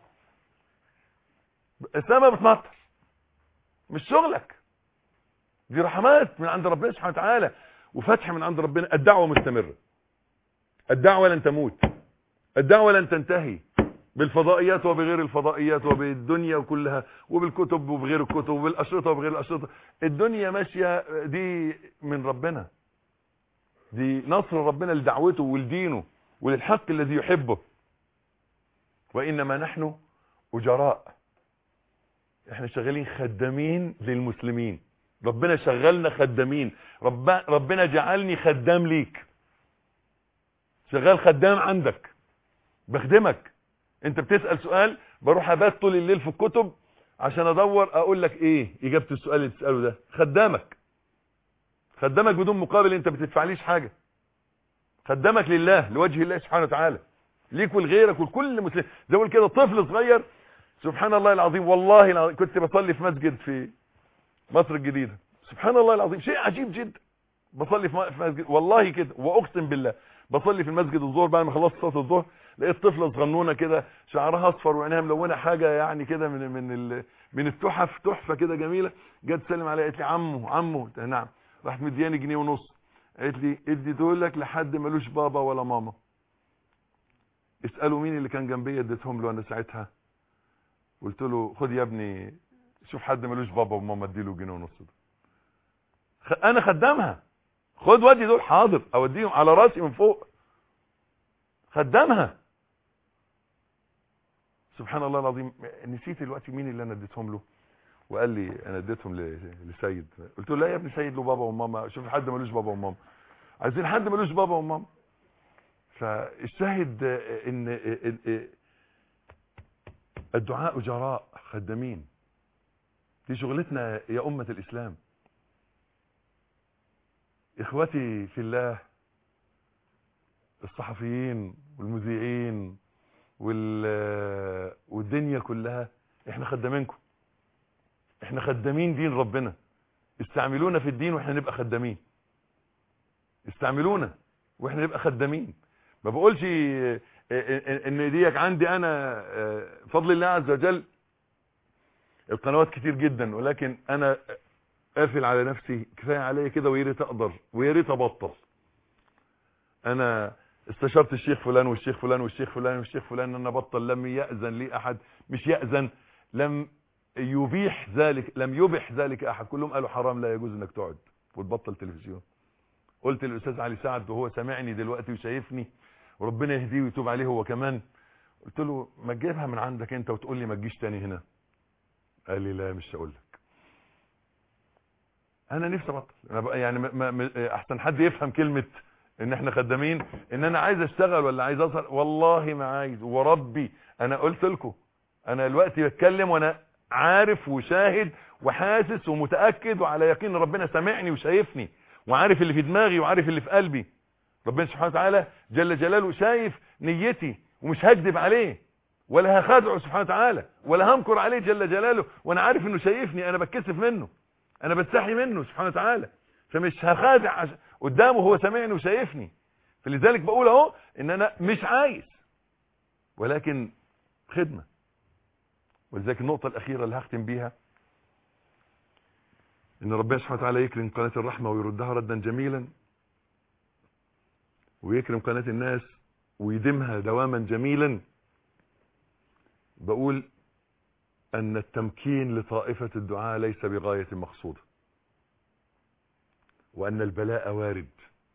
السماء بتمطر مش شغلك دي رحمات من عند ربنا سبحانه وتعالى وفتح من عند ربنا الدعوه مستمره الدعوه لن تموت الدعوه لن تنتهي بالفضائيات وبغير الفضائيات وبالدنيا كلها وبالكتب وبغير الكتب وبالاشرطه وبغير الاشرطه الدنيا ماشيه دي من ربنا دي نصر ربنا لدعوته ولدينه وللحق الذي يحبه وانما نحن اجراء احنا شغالين خدامين للمسلمين ربنا شغلنا خدامين رب ربنا جعلني خدام ليك شغال خدام عندك بخدمك انت بتسأل سؤال بروح ابات طول الليل في الكتب عشان ادور اقول لك ايه اجابة السؤال اللي تسأله ده خدامك خدامك بدون مقابل انت بتدفعليش حاجة خدامك لله لوجه الله سبحانه وتعالى ليك ولغيرك ولكل مسلم زي ما بقول كده طفل صغير سبحان الله العظيم والله العظيم كنت بصلي في مسجد في مصر الجديدة سبحان الله العظيم شيء عجيب جدا بصلي في مسجد والله كده واقسم بالله بصلي في المسجد الظهر بعد ما خلصت صلاه الظهر لقيت طفله صغنونه كده شعرها اصفر وعينها ملونه حاجه يعني كده من من ال... من التحف تحفه كده جميله جت تسلم عليا قالت لي عمو عمو قلت لها نعم راحت مدياني جنيه ونص قالت لي ادي دولك لحد ملوش بابا ولا ماما اسالوا مين اللي كان جنبي اديتهم له انا ساعتها قلت له خد يا ابني شوف حد ملوش بابا وماما اديله جنيه ونص ده خ... انا خدامها خد ودي دول حاضر اوديهم على راسي من فوق خدامها سبحان الله العظيم نسيت دلوقتي مين اللي انا اديتهم له وقال لي انا اديتهم ل- لسيد قلت له لا يا ابني سيد له بابا وماما شوف حد ملوش بابا وماما عايزين حد ملوش بابا وماما فالشاهد ان ان- الدعاء جراء خدامين دي شغلتنا يا أمة الإسلام إخوتي في الله الصحفيين والمذيعين وال... والدنيا كلها احنا خدامينكم احنا خدامين دين ربنا استعملونا في الدين واحنا نبقى خدامين استعملونا واحنا نبقى خدامين ما بقولش ان ديك عندي انا فضل الله عز وجل القنوات كتير جدا ولكن انا قافل على نفسي كفايه عليا كده ويا ريت اقدر ويا ريت ابطل انا استشرت الشيخ فلان والشيخ فلان والشيخ فلان والشيخ فلان ان انا ابطل لم ياذن لي احد مش ياذن لم يبيح ذلك لم يبح ذلك احد كلهم قالوا حرام لا يجوز انك تقعد وتبطل تلفزيون قلت للاستاذ علي سعد وهو سامعني دلوقتي وشايفني وربنا يهديه ويتوب عليه هو كمان قلت له ما تجيبها من عندك انت وتقول لي ما تجيش تاني هنا قال لي لا مش هقول لك انا نفسي ابطل انا بقى يعني ما ما احسن حد يفهم كلمه ان احنا خدامين ان انا عايز اشتغل ولا عايز اظهر والله ما عايز وربي انا قلت لكم انا دلوقتي بتكلم وانا عارف وشاهد وحاسس ومتأكد وعلى يقين ربنا سامعني وشايفني وعارف اللي في دماغي وعارف اللي في قلبي ربنا سبحانه وتعالى جل جلاله شايف نيتي ومش هكذب عليه ولا هخادعه سبحانه وتعالى ولا همكر عليه جل جلاله وانا عارف انه شايفني انا بتكسف منه انا بستحي منه سبحانه وتعالى فمش هخادع عش... قدامه هو سامعني وشايفني فلذلك بقول اهو ان انا مش عايز ولكن خدمة ولذلك النقطة الاخيرة اللي هختم بيها ان ربنا سبحانه وتعالى يكرم قناة الرحمة ويردها ردا جميلا ويكرم قناة الناس ويدمها دواما جميلا بقول ان التمكين لطائفة الدعاء ليس بغاية مقصودة وان البلاء وارد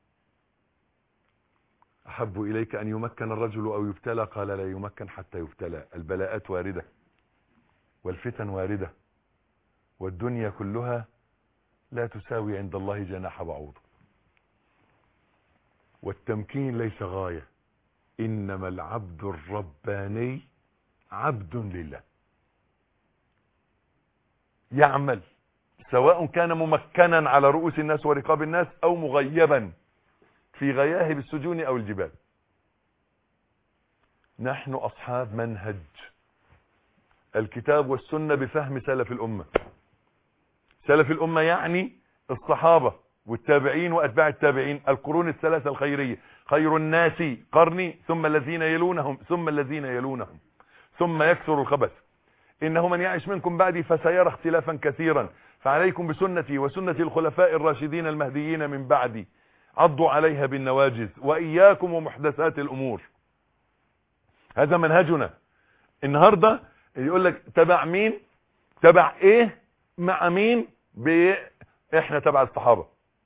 احب اليك ان يمكن الرجل او يبتلى قال لا يمكن حتى يبتلى البلاءات واردة والفتن واردة والدنيا كلها لا تساوي عند الله جناح بعوض والتمكين ليس غاية انما العبد الرباني عبد لله يعمل سواء كان ممكنا على رؤوس الناس ورقاب الناس او مغيبا في غياهب السجون او الجبال نحن اصحاب منهج الكتاب والسنة بفهم سلف الامة سلف الامة يعني الصحابة والتابعين واتباع التابعين القرون الثلاثة الخيرية خير الناس قرني ثم الذين يلونهم ثم الذين يلونهم ثم يكثر الخبث إنه من يعش منكم بعدي فسيرى اختلافا كثيرا فعليكم بسنتي وسنة الخلفاء الراشدين المهديين من بعدي عضوا عليها بالنواجز وإياكم ومحدثات الأمور هذا منهجنا النهاردة يقول لك تبع مين تبع ايه مع مين ب... احنا تبع الصحابة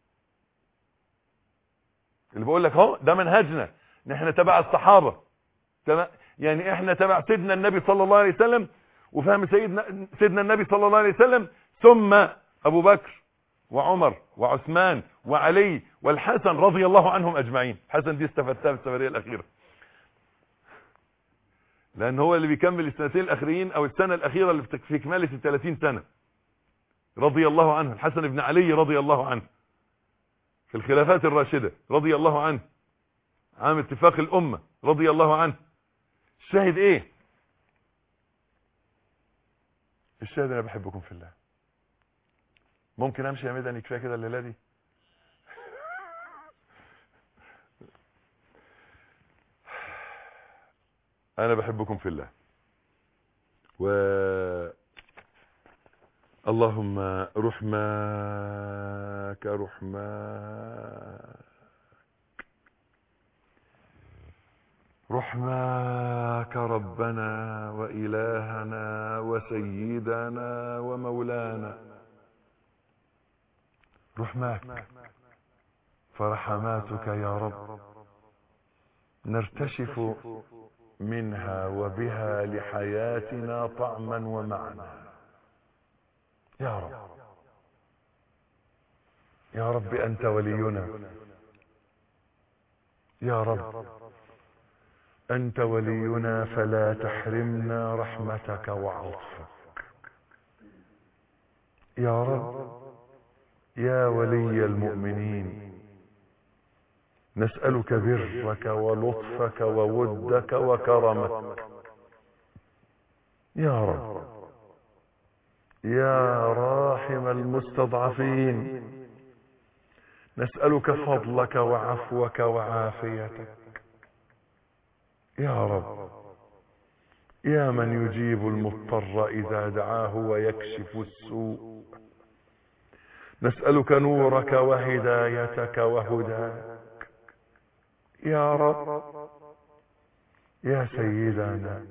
اللي بقول لك اهو ده منهجنا ان احنا تبع الصحابة تبع يعني احنا تبع سيدنا النبي صلى الله عليه وسلم وفهم سيدنا سيدنا النبي صلى الله عليه وسلم ثم ابو بكر وعمر وعثمان وعلي والحسن رضي الله عنهم اجمعين حسن دي استفدتها في السفريه الاخيره لان هو اللي بيكمل السنتين الاخرين او السنه الاخيره اللي في كماله ال 30 سنه رضي الله عنه الحسن بن علي رضي الله عنه في الخلافات الراشده رضي الله عنه عام اتفاق الامه رضي الله عنه الشاهد ايه الشاهد انا بحبكم في الله ممكن امشي يا مدني كفايه كده الليله دي انا بحبكم في الله و اللهم رحماك رحماك رحماك ربنا وإلهنا وسيدنا ومولانا رحماك فرحماتك يا رب نرتشف منها وبها لحياتنا طعما ومعنى يا رب يا رب أنت ولينا يا رب أنت ولينا فلا تحرمنا رحمتك وعطفك يا رب يا ولي المؤمنين نسألك برك ولطفك وودك وكرمك يا رب يا راحم المستضعفين نسألك فضلك وعفوك وعافيتك يا رب يا من يجيب المضطر إذا دعاه ويكشف السوء نسألك نورك وهدايتك وهداك يا رب يا سيدنا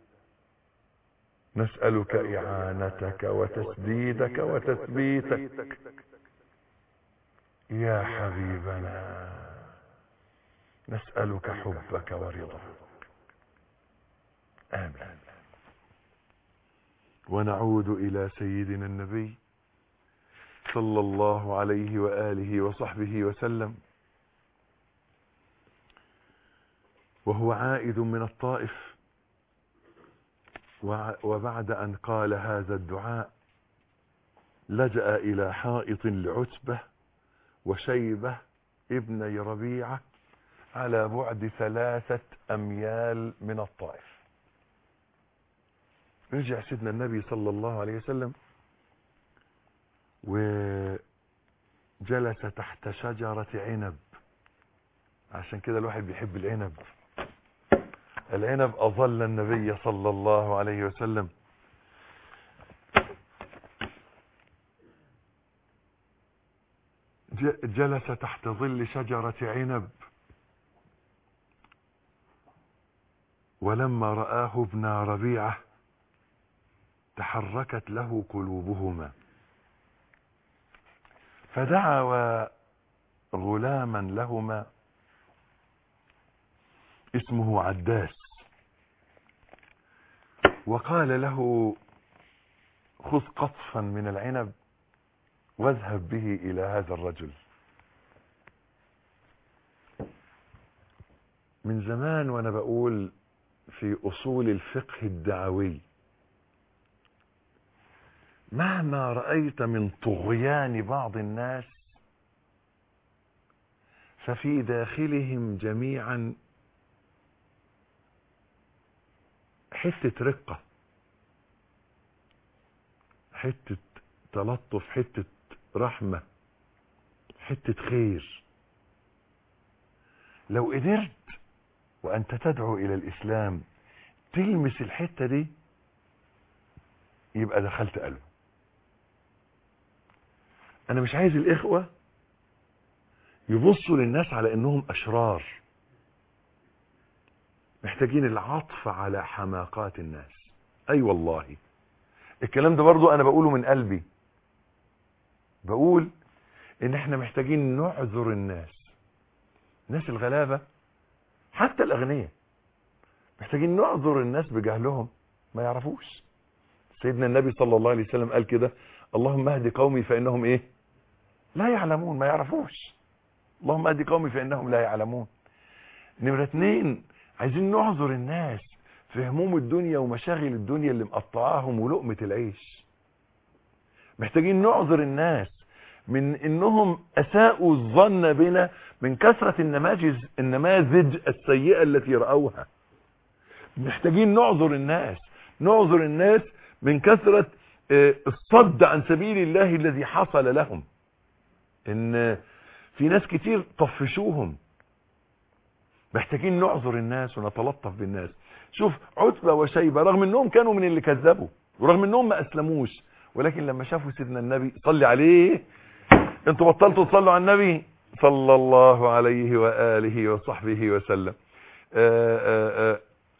نسألك إعانتك وتسديدك وتثبيتك يا حبيبنا نسألك حبك ورضاك آمين ونعود إلى سيدنا النبي صلى الله عليه وآله وصحبه وسلم وهو عائد من الطائف وع- وبعد أن قال هذا الدعاء لجأ إلى حائط لعتبة وشيبة ابني ربيعة على بعد ثلاثة أميال من الطائف رجع سيدنا النبي صلى الله عليه وسلم وجلس تحت شجرة عنب عشان كده الواحد بيحب العنب العنب أظل النبي صلى الله عليه وسلم ج- جلس تحت ظل شجرة عنب ولما رآه ابن ربيعة تحركت له قلوبهما فدعوا غلاما لهما اسمه عداس وقال له خذ قطفا من العنب واذهب به إلى هذا الرجل من زمان وأنا بقول في أصول الفقه الدعوي مهما رأيت من طغيان بعض الناس ففي داخلهم جميعا حتة رقة حتة تلطف حتة رحمة حتة خير لو قدرت وأنت تدعو إلى الإسلام تلمس الحتة دي يبقى دخلت قلبه أنا مش عايز الإخوة يبصوا للناس على إنهم أشرار محتاجين العطف على حماقات الناس أي أيوة والله الكلام ده برضو أنا بقوله من قلبي بقول إن إحنا محتاجين نعذر الناس الناس الغلابة حتى الأغنياء محتاجين نعذر الناس بجهلهم ما يعرفوش سيدنا النبي صلى الله عليه وسلم قال كده اللهم اهد قومي فإنهم إيه لا يعلمون ما يعرفوش اللهم اهد قومي فإنهم لا يعلمون نمرة اتنين عايزين نعذر الناس في هموم الدنيا ومشاغل الدنيا اللي مقطعاهم ولقمة العيش محتاجين نعذر الناس من انهم اساءوا الظن بنا من كثرة النماذج النماذج السيئة التي رأوها محتاجين نعذر الناس نعذر الناس من كثرة آه، الصد عن سبيل الله الذي حصل لهم ان في ناس كتير طفشوهم محتاجين نعذر الناس ونتلطف بالناس شوف عتبة وشيبة رغم انهم كانوا من اللي كذبوا ورغم انهم ما اسلموش ولكن لما شافوا سيدنا النبي صلي عليه انتوا بطلتوا تصلوا على النبي صلى الله عليه وآله وصحبه وسلم آآ آآ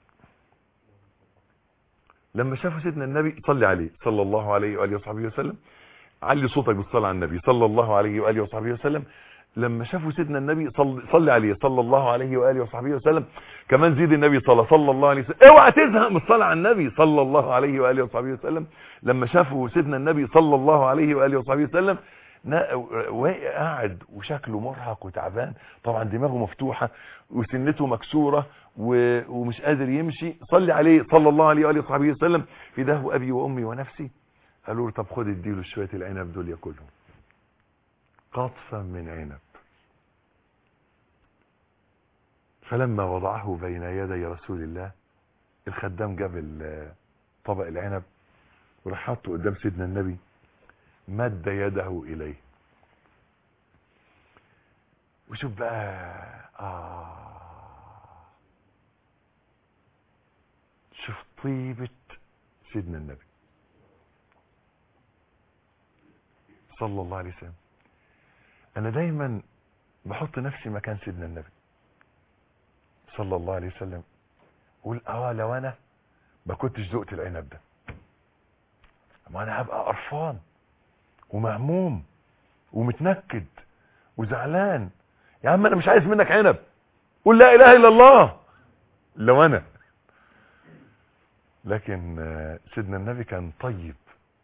لما شافوا سيدنا النبي صلي عليه صلى الله عليه وآله وصحبه وسلم علي صوتك بالصلاة على النبي صلى الله عليه وآله وصحبه وسلم لما شافوا سيدنا النبي صل صلي عليه صلى الله عليه واله وصحبه وسلم كمان زيد النبي صلى صلى الله عليه وسلم اوعى تزهق من الصلاه على النبي صلى الله عليه واله وصحبه وسلم لما شافوا سيدنا النبي صلى الله عليه واله وصحبه وسلم نا- واقع قاعد وشكله مرهق وتعبان طبعا دماغه مفتوحه وسنته مكسوره و- ومش قادر يمشي صلي عليه صلى الله عليه واله وصحبه وسلم فداه ابي وامي ونفسي قالوا له طب خد اديله شويه العنب دول ياكلهم قطفا من عنب فلما وضعه بين يدي رسول الله الخدام جاب ال- طبق العنب وراح حطه قدام سيدنا النبي مد يده اليه وشوف بقى آه شوف طيبة سيدنا النبي صلى الله عليه وسلم انا دايما بحط نفسي مكان سيدنا النبي صلى الله عليه وسلم اقول اه لو انا ما كنتش ذقت العنب ده ما انا هبقى قرفان ومهموم ومتنكد وزعلان يا عم انا مش عايز منك عنب قول لا اله الا الله لو انا لكن آه، سيدنا النبي كان طيب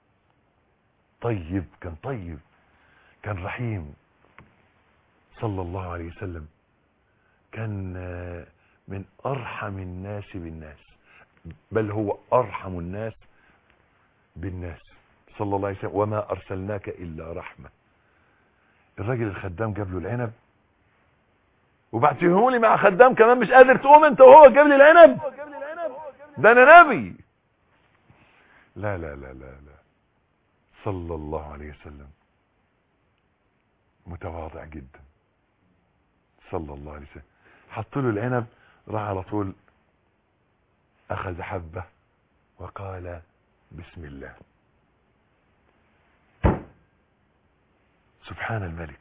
طيب كان طيب كان رحيم صلى الله عليه وسلم كان آه، من ارحم الناس بالناس بل هو ارحم الناس بالناس صلى الله عليه وسلم وما ارسلناك الا رحمه الراجل الخدام جاب له العنب وبعتيه لي مع خدام كمان مش قادر تقوم انت وهو جاب لي العنب ده انا نبي لا لا لا لا لا صلى الله عليه وسلم متواضع جدا صلى الله عليه وسلم حط له العنب راح على طول اخذ حبه وقال بسم الله سبحان الملك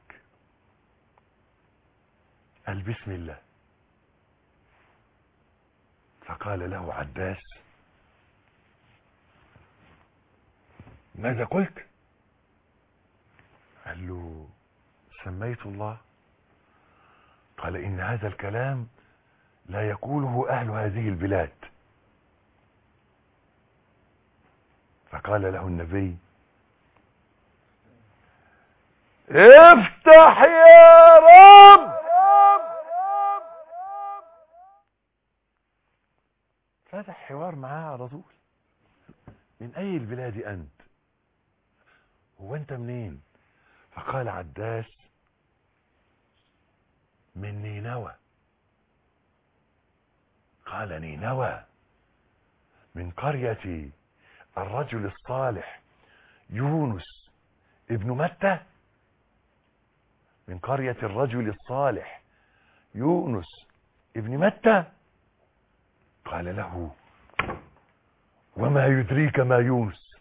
قال بسم الله فقال له عباس ماذا قلت قال له سميت الله قال إن هذا الكلام لا يقوله أهل هذه البلاد فقال له النبي افتح يا رب فتح حوار معاه على طول من أي البلاد أنت هو أنت منين فقال عداس من نينوى قال نينوى من قرية الرجل الصالح يونس ابن متى من قرية الرجل الصالح يونس ابن متى قال له وما يدريك ما يونس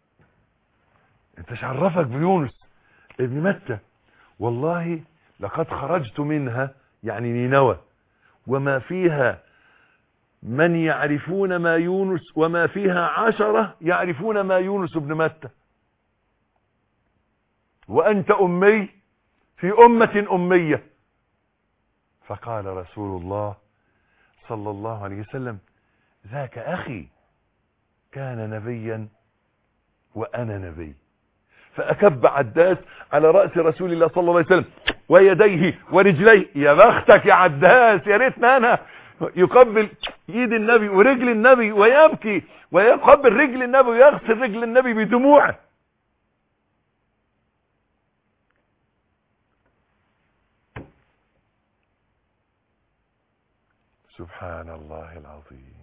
انت عرفك بيونس ابن متى والله لقد خرجت منها يعني نينوى وما فيها من يعرفون ما يونس وما فيها عشرة يعرفون ما يونس ابن متى وأنت أمي في أمة أمية فقال رسول الله صلى الله عليه وسلم ذاك أخي كان نبيا وأنا نبي فأكب عداس على رأس رسول الله صلى الله عليه وسلم ويديه ورجليه يا بختك يا عداس يا ريتنا أنا يقبل ايد النبي ورجل النبي ويبكي ويقبل رجل النبي ويغسل رجل النبي بدموعه سبحان الله العظيم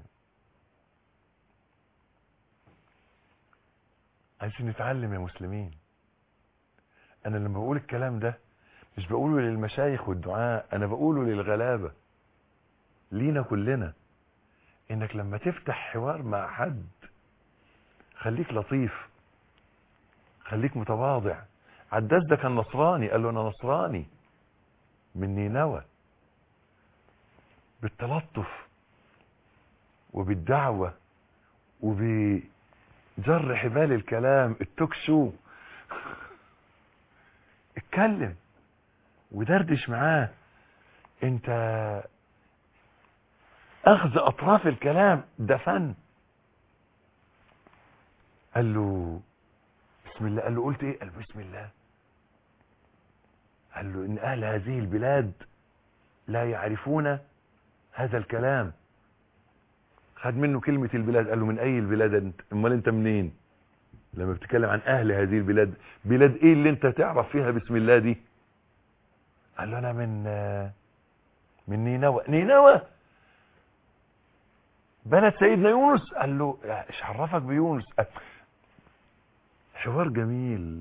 عايزين نتعلم يا مسلمين انا لما بقول الكلام ده مش بقوله للمشايخ والدعاء انا بقوله للغلابة لينا كلنا انك لما تفتح حوار مع حد خليك لطيف خليك متواضع عداس ده كان نصراني قال له انا نصراني من نينوى بالتلطف وبالدعوة وبجر حبال الكلام التوك شو اتكلم ودردش معاه انت اخذ اطراف الكلام ده فن قال له بسم الله قال له قلت ايه قال له بسم الله قال له ان اهل هذه البلاد لا يعرفون هذا الكلام خد منه كلمة البلاد قال له من اي البلاد انت امال انت منين لما بتتكلم عن اهل هذه البلاد بلاد ايه اللي انت تعرف فيها بسم الله دي قال له انا من من نينوى نينوى بلد سيدنا يونس قال له ايش عرفك بيونس حوار جميل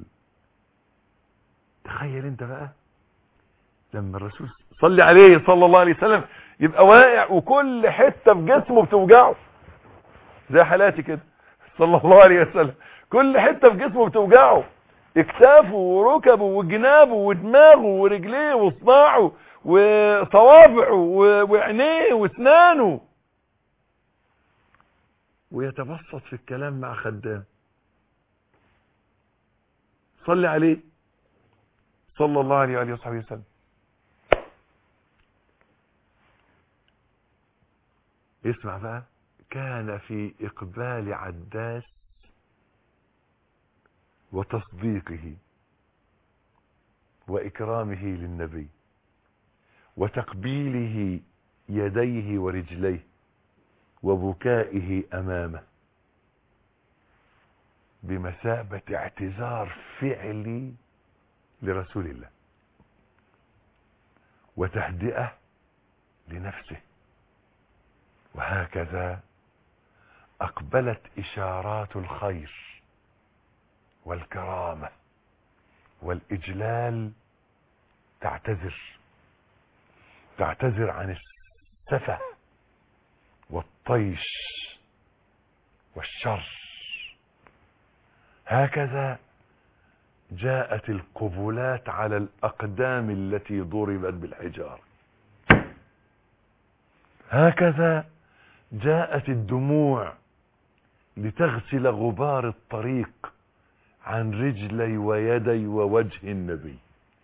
تخيل انت بقى لما الرسول صلي عليه صلى الله عليه وسلم يبقى واقع وكل حتة في جسمه بتوجعه زي حالاتي كده صلى الله عليه وسلم كل حتة في جسمه بتوجعه اكتافه وركبه وجنابه ودماغه ورجليه وصباعه وصوابعه وعينيه واسنانه ويتبسط في الكلام مع خدام صلي عليه صلى الله عليه وآله وصحبه وسلم اسمع بقى كان في إقبال عداس وتصديقه وإكرامه للنبي وتقبيله يديه ورجليه وبكائه أمامه بمثابة اعتذار فعلي لرسول الله وتهدئة لنفسه وهكذا أقبلت إشارات الخير والكرامة والإجلال تعتذر تعتذر عن السفة والطيش والشر هكذا جاءت القبلات على الأقدام التي ضربت بالحجار هكذا جاءت الدموع لتغسل غبار الطريق عن رجلي ويدي ووجه النبي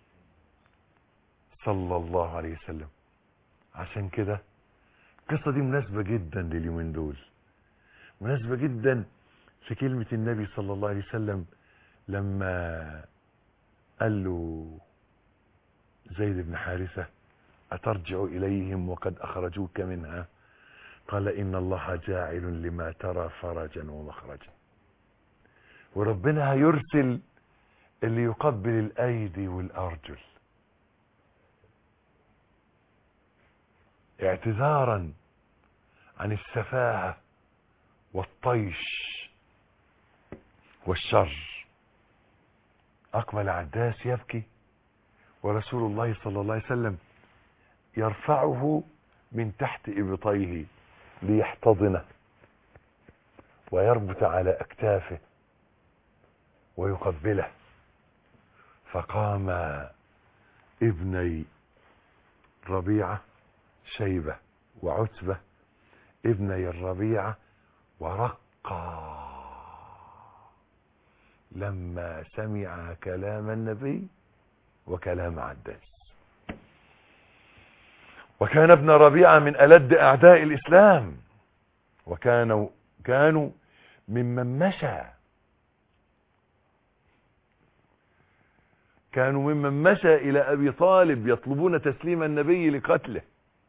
صلى الله عليه وسلم عشان كده القصة دي مناسبة جدا لليومين دول مناسبة جدا في كلمة النبي صلى الله عليه وسلم لما قال له زيد بن حارثة أترجع إليهم وقد أخرجوك منها قال إن الله جاعل لما ترى فرجا ومخرجا وربنا هيرسل اللي يقبل الأيدي والأرجل اعتذارا عن السفاهة والطيش والشر أقبل عداس يبكي ورسول الله صلى الله عليه وسلم يرفعه من تحت إبطيه ليحتضنه ويربط على أكتافه ويقبله فقام ابني ربيعة شيبة وعتبة ابني الربيعة ورقى لما سمع كلام النبي وكلام عداس وكان ابن ربيعة من ألد أعداء الإسلام وكانوا كانوا ممن مشى كانوا ممن مشى إلى أبي طالب يطلبون تسليم النبي لقتله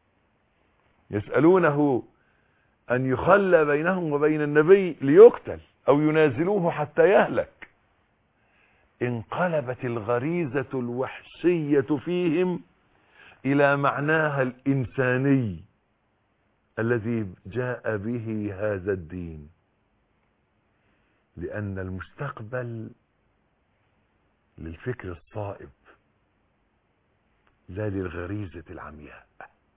يسألونه أن يخلى بينهم وبين النبي ليقتل أو ينازلوه حتى يهلك انقلبت الغريزة الوحشية فيهم إلى معناها الإنساني الذي جاء به هذا الدين لأن المستقبل للفكر الصائب لا للغريزة العمياء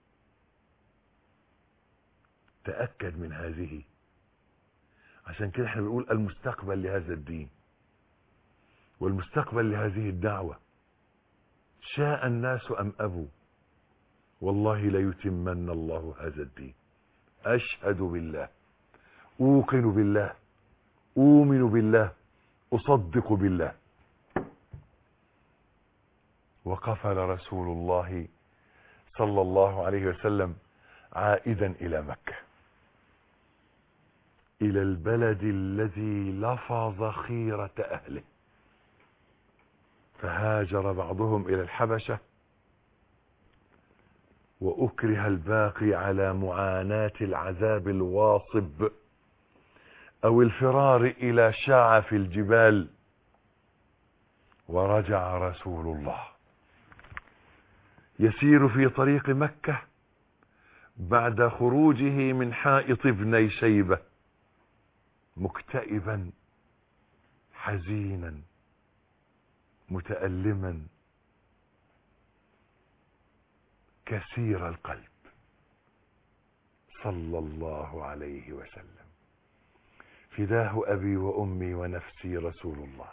تأكد من هذه عشان كده احنا بنقول المستقبل لهذا الدين والمستقبل لهذه الدعوة شاء الناس أم أبوا والله ليتمن الله هذا الدين أشهد بالله أوقن بالله أؤمن بالله أصدق بالله وقفل رسول الله صلى الله عليه وسلم عائدا إلى مكة إلى البلد الذي لفظ خيرة أهله فهاجر بعضهم إلى الحبشة وأكره الباقي على معاناة العذاب الواصب أو الفرار إلى شعف الجبال ورجع رسول الله يسير في طريق مكة بعد خروجه من حائط ابني شيبة مكتئبا حزينا متألما كثير القلب صلى الله عليه وسلم فداه أبي وأمي ونفسي رسول الله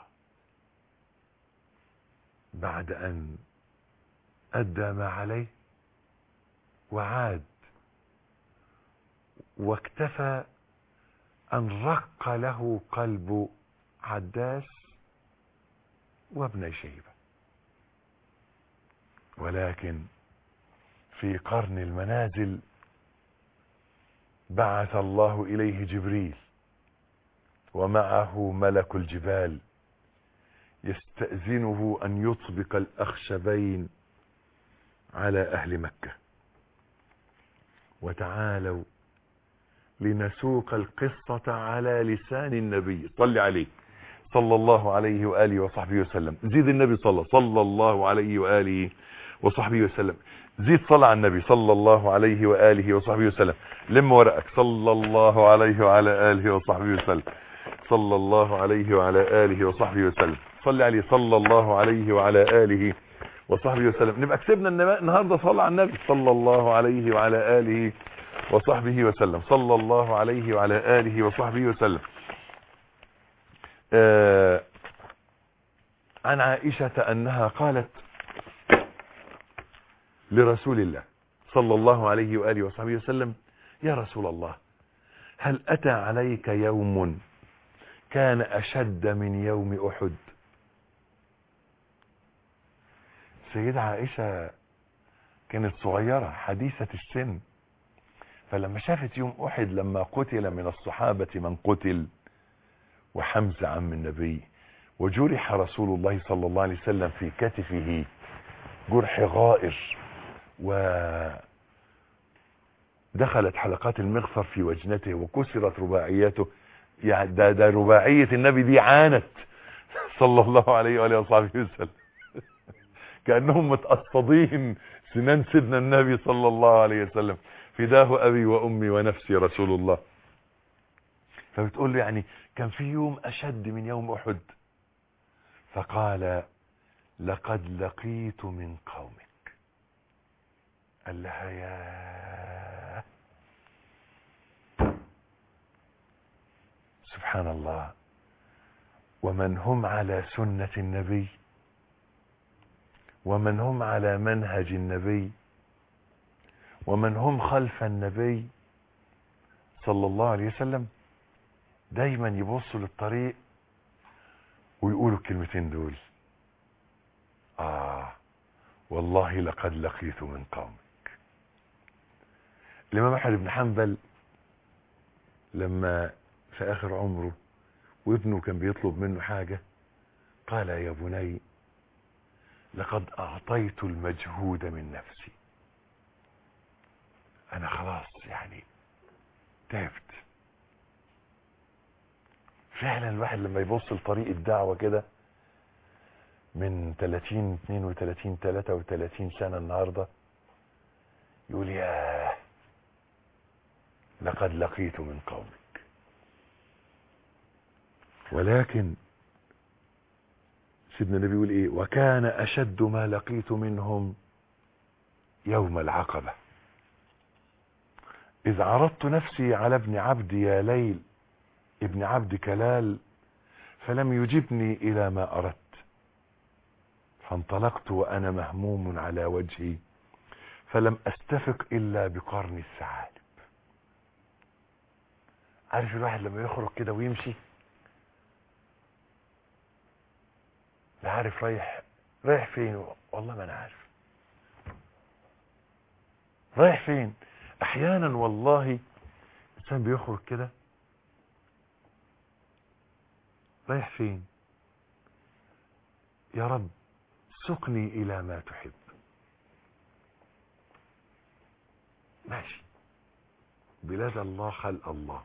بعد أن أدى ما عليه وعاد واكتفى أن رق له قلب عداس وابن شيبة ولكن في قرن المنازل بعث الله إليه جبريل ومعه ملك الجبال يستأذنه أن يطبق الأخشبين على أهل مكة وتعالوا لنسوق القصة على لسان النبي صلي عليه صلى الله عليه وآله وصحبه وسلم زيد النبي صلى صلى الله عليه وآله وصحبه وسلم زيد صلى على النبي صلى الله عليه وآله وصحبه وسلم لم ورقك صلى الله عليه وعلى آله وصحبه وسلم صلى الله عليه وعلى آله وصحبه وسلم صلي عليه صلى الله عليه وعلى آله وصحبه وسلم نبقى كسبنا النما- النهاردة صلى على النبي صلى الله عليه وعلى آله وصحبه وسلم صلى الله عليه وعلى آله وصحبه وسلم آه عن عائشة أنها قالت لرسول الله صلى الله عليه وآله وصحبه وسلم يا رسول الله هل أتى عليك يوم كان أشد من يوم أحد سيدة عائشة كانت صغيرة حديثة السن فلما شافت يوم أحد لما قتل من الصحابة من قتل وحمزة عم النبي وجرح رسول الله صلى الله عليه وسلم في كتفه جرح غائر ودخلت حلقات المغفر في وجنته وكسرت رباعيته يعني ده, ده رباعية النبي دي عانت صلى الله عليه وآله وصحبه وسلم كأنهم متقصدين سنان سيدنا النبي صلى الله عليه وسلم فداه أبي وأمي ونفسي رسول الله فبتقول له يعني كان في يوم أشد من يوم أحد فقال لقد لقيت من قومك قال لها يا سبحان الله ومن هم على سنة النبي ومن هم على منهج النبي ومن هم خلف النبي صلى الله عليه وسلم دايما يبصوا للطريق ويقولوا الكلمتين دول آه والله لقد لقيت من قومك الإمام أحمد بن حنبل لما في آخر عمره وابنه كان بيطلب منه حاجة قال يا بني لقد أعطيت المجهود من نفسي أنا خلاص يعني تعبت فعلا الواحد لما يبص لطريق الدعوة كده من 30 32 33 سنة النهاردة يقول يا لقد لقيت من قومك ولكن سيدنا النبي يقول ايه وكان اشد ما لقيت منهم يوم العقبة اذ عرضت نفسي على ابن عبد يا ليل ابن عبد كلال فلم يجبني الى ما اردت فانطلقت وانا مهموم على وجهي فلم استفق الا بقرن الثعالب عارف الواحد لما يخرج كده ويمشي لا عارف رايح رايح فين والله ما انا عارف رايح فين احيانا والله الانسان بيخرج كده رايح فين يا رب سقني الى ما تحب ماشي بلاد الله خلق الله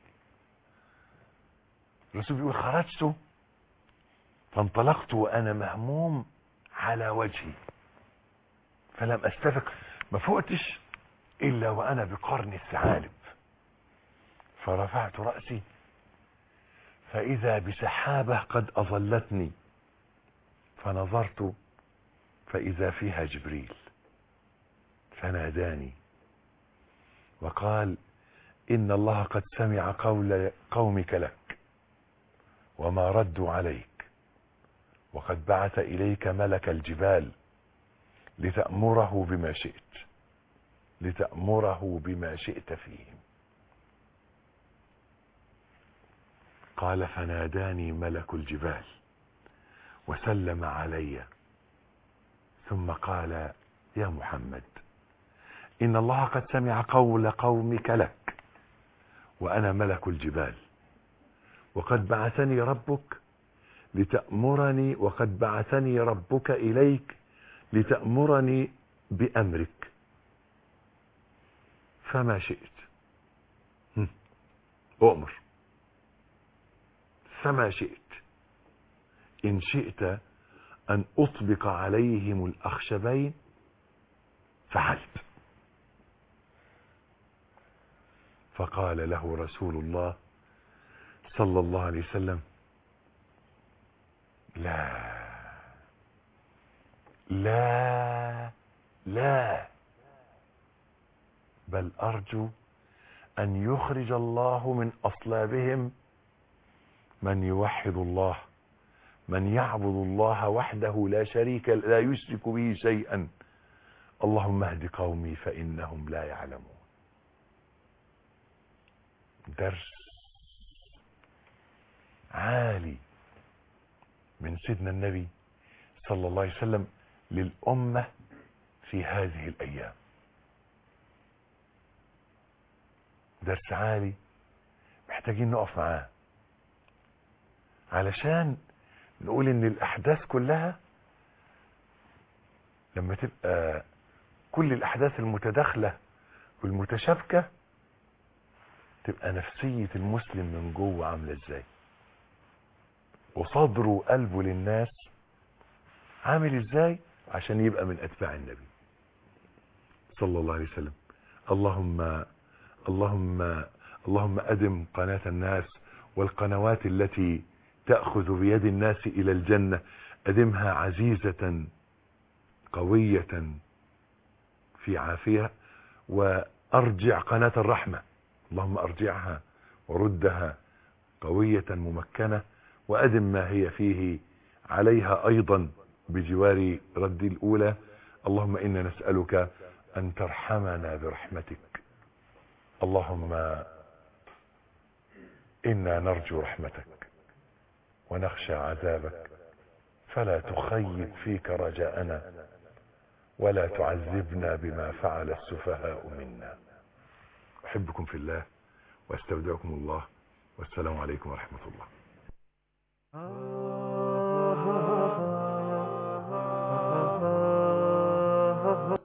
الرسول بيقول خرجت فانطلقت وانا مهموم على وجهي فلم استفق ما فقتش الا وانا بقرن الثعالب فرفعت رأسي فاذا بسحابة قد اظلتني فنظرت فاذا فيها جبريل فناداني وقال ان الله قد سمع قول قومك لك وما ردوا عليك وقد بعث إليك ملك الجبال لتأمره بما شئت لتأمره بما شئت فيهم قال فناداني ملك الجبال وسلم علي ثم قال يا محمد إن الله قد سمع قول قومك لك وأنا ملك الجبال وقد بعثني ربك لتأمرني وقد بعثني ربك إليك لتأمرني بأمرك فما شئت هم. أؤمر فما شئت إن شئت أن أطبق عليهم الأخشبين فعلت فقال له رسول الله صلى الله عليه وسلم لا لا لا بل أرجو أن يخرج الله من أصلابهم من يوحد الله من يعبد الله وحده لا شريك لا يشرك به شيئا اللهم اهد قومي فإنهم لا يعلمون درس عالي من سيدنا النبي صلى الله عليه وسلم للأمة في هذه الأيام درس عالي محتاجين نقف معاه علشان نقول ان الاحداث كلها لما تبقى كل الاحداث المتداخله والمتشابكه تبقى نفسيه المسلم من جوه عامله ازاي وصدره وقلبه للناس عامل ازاي عشان يبقى من اتباع النبي صلى الله عليه وسلم اللهم اللهم اللهم ادم قناه الناس والقنوات التي تأخذ بيد الناس إلى الجنة أدمها عزيزة قوية في عافية وأرجع قناة الرحمة اللهم أرجعها وردها قوية ممكنة وأدم ما هي فيه عليها أيضا بجوار رد الأولى اللهم إنا نسألك أن ترحمنا برحمتك اللهم إنا نرجو رحمتك ونخشى عذابك فلا تخيب فيك رجاءنا ولا تعذبنا بما فعل السفهاء منا أحبكم في الله واستودعكم الله والسلام عليكم ورحمة الله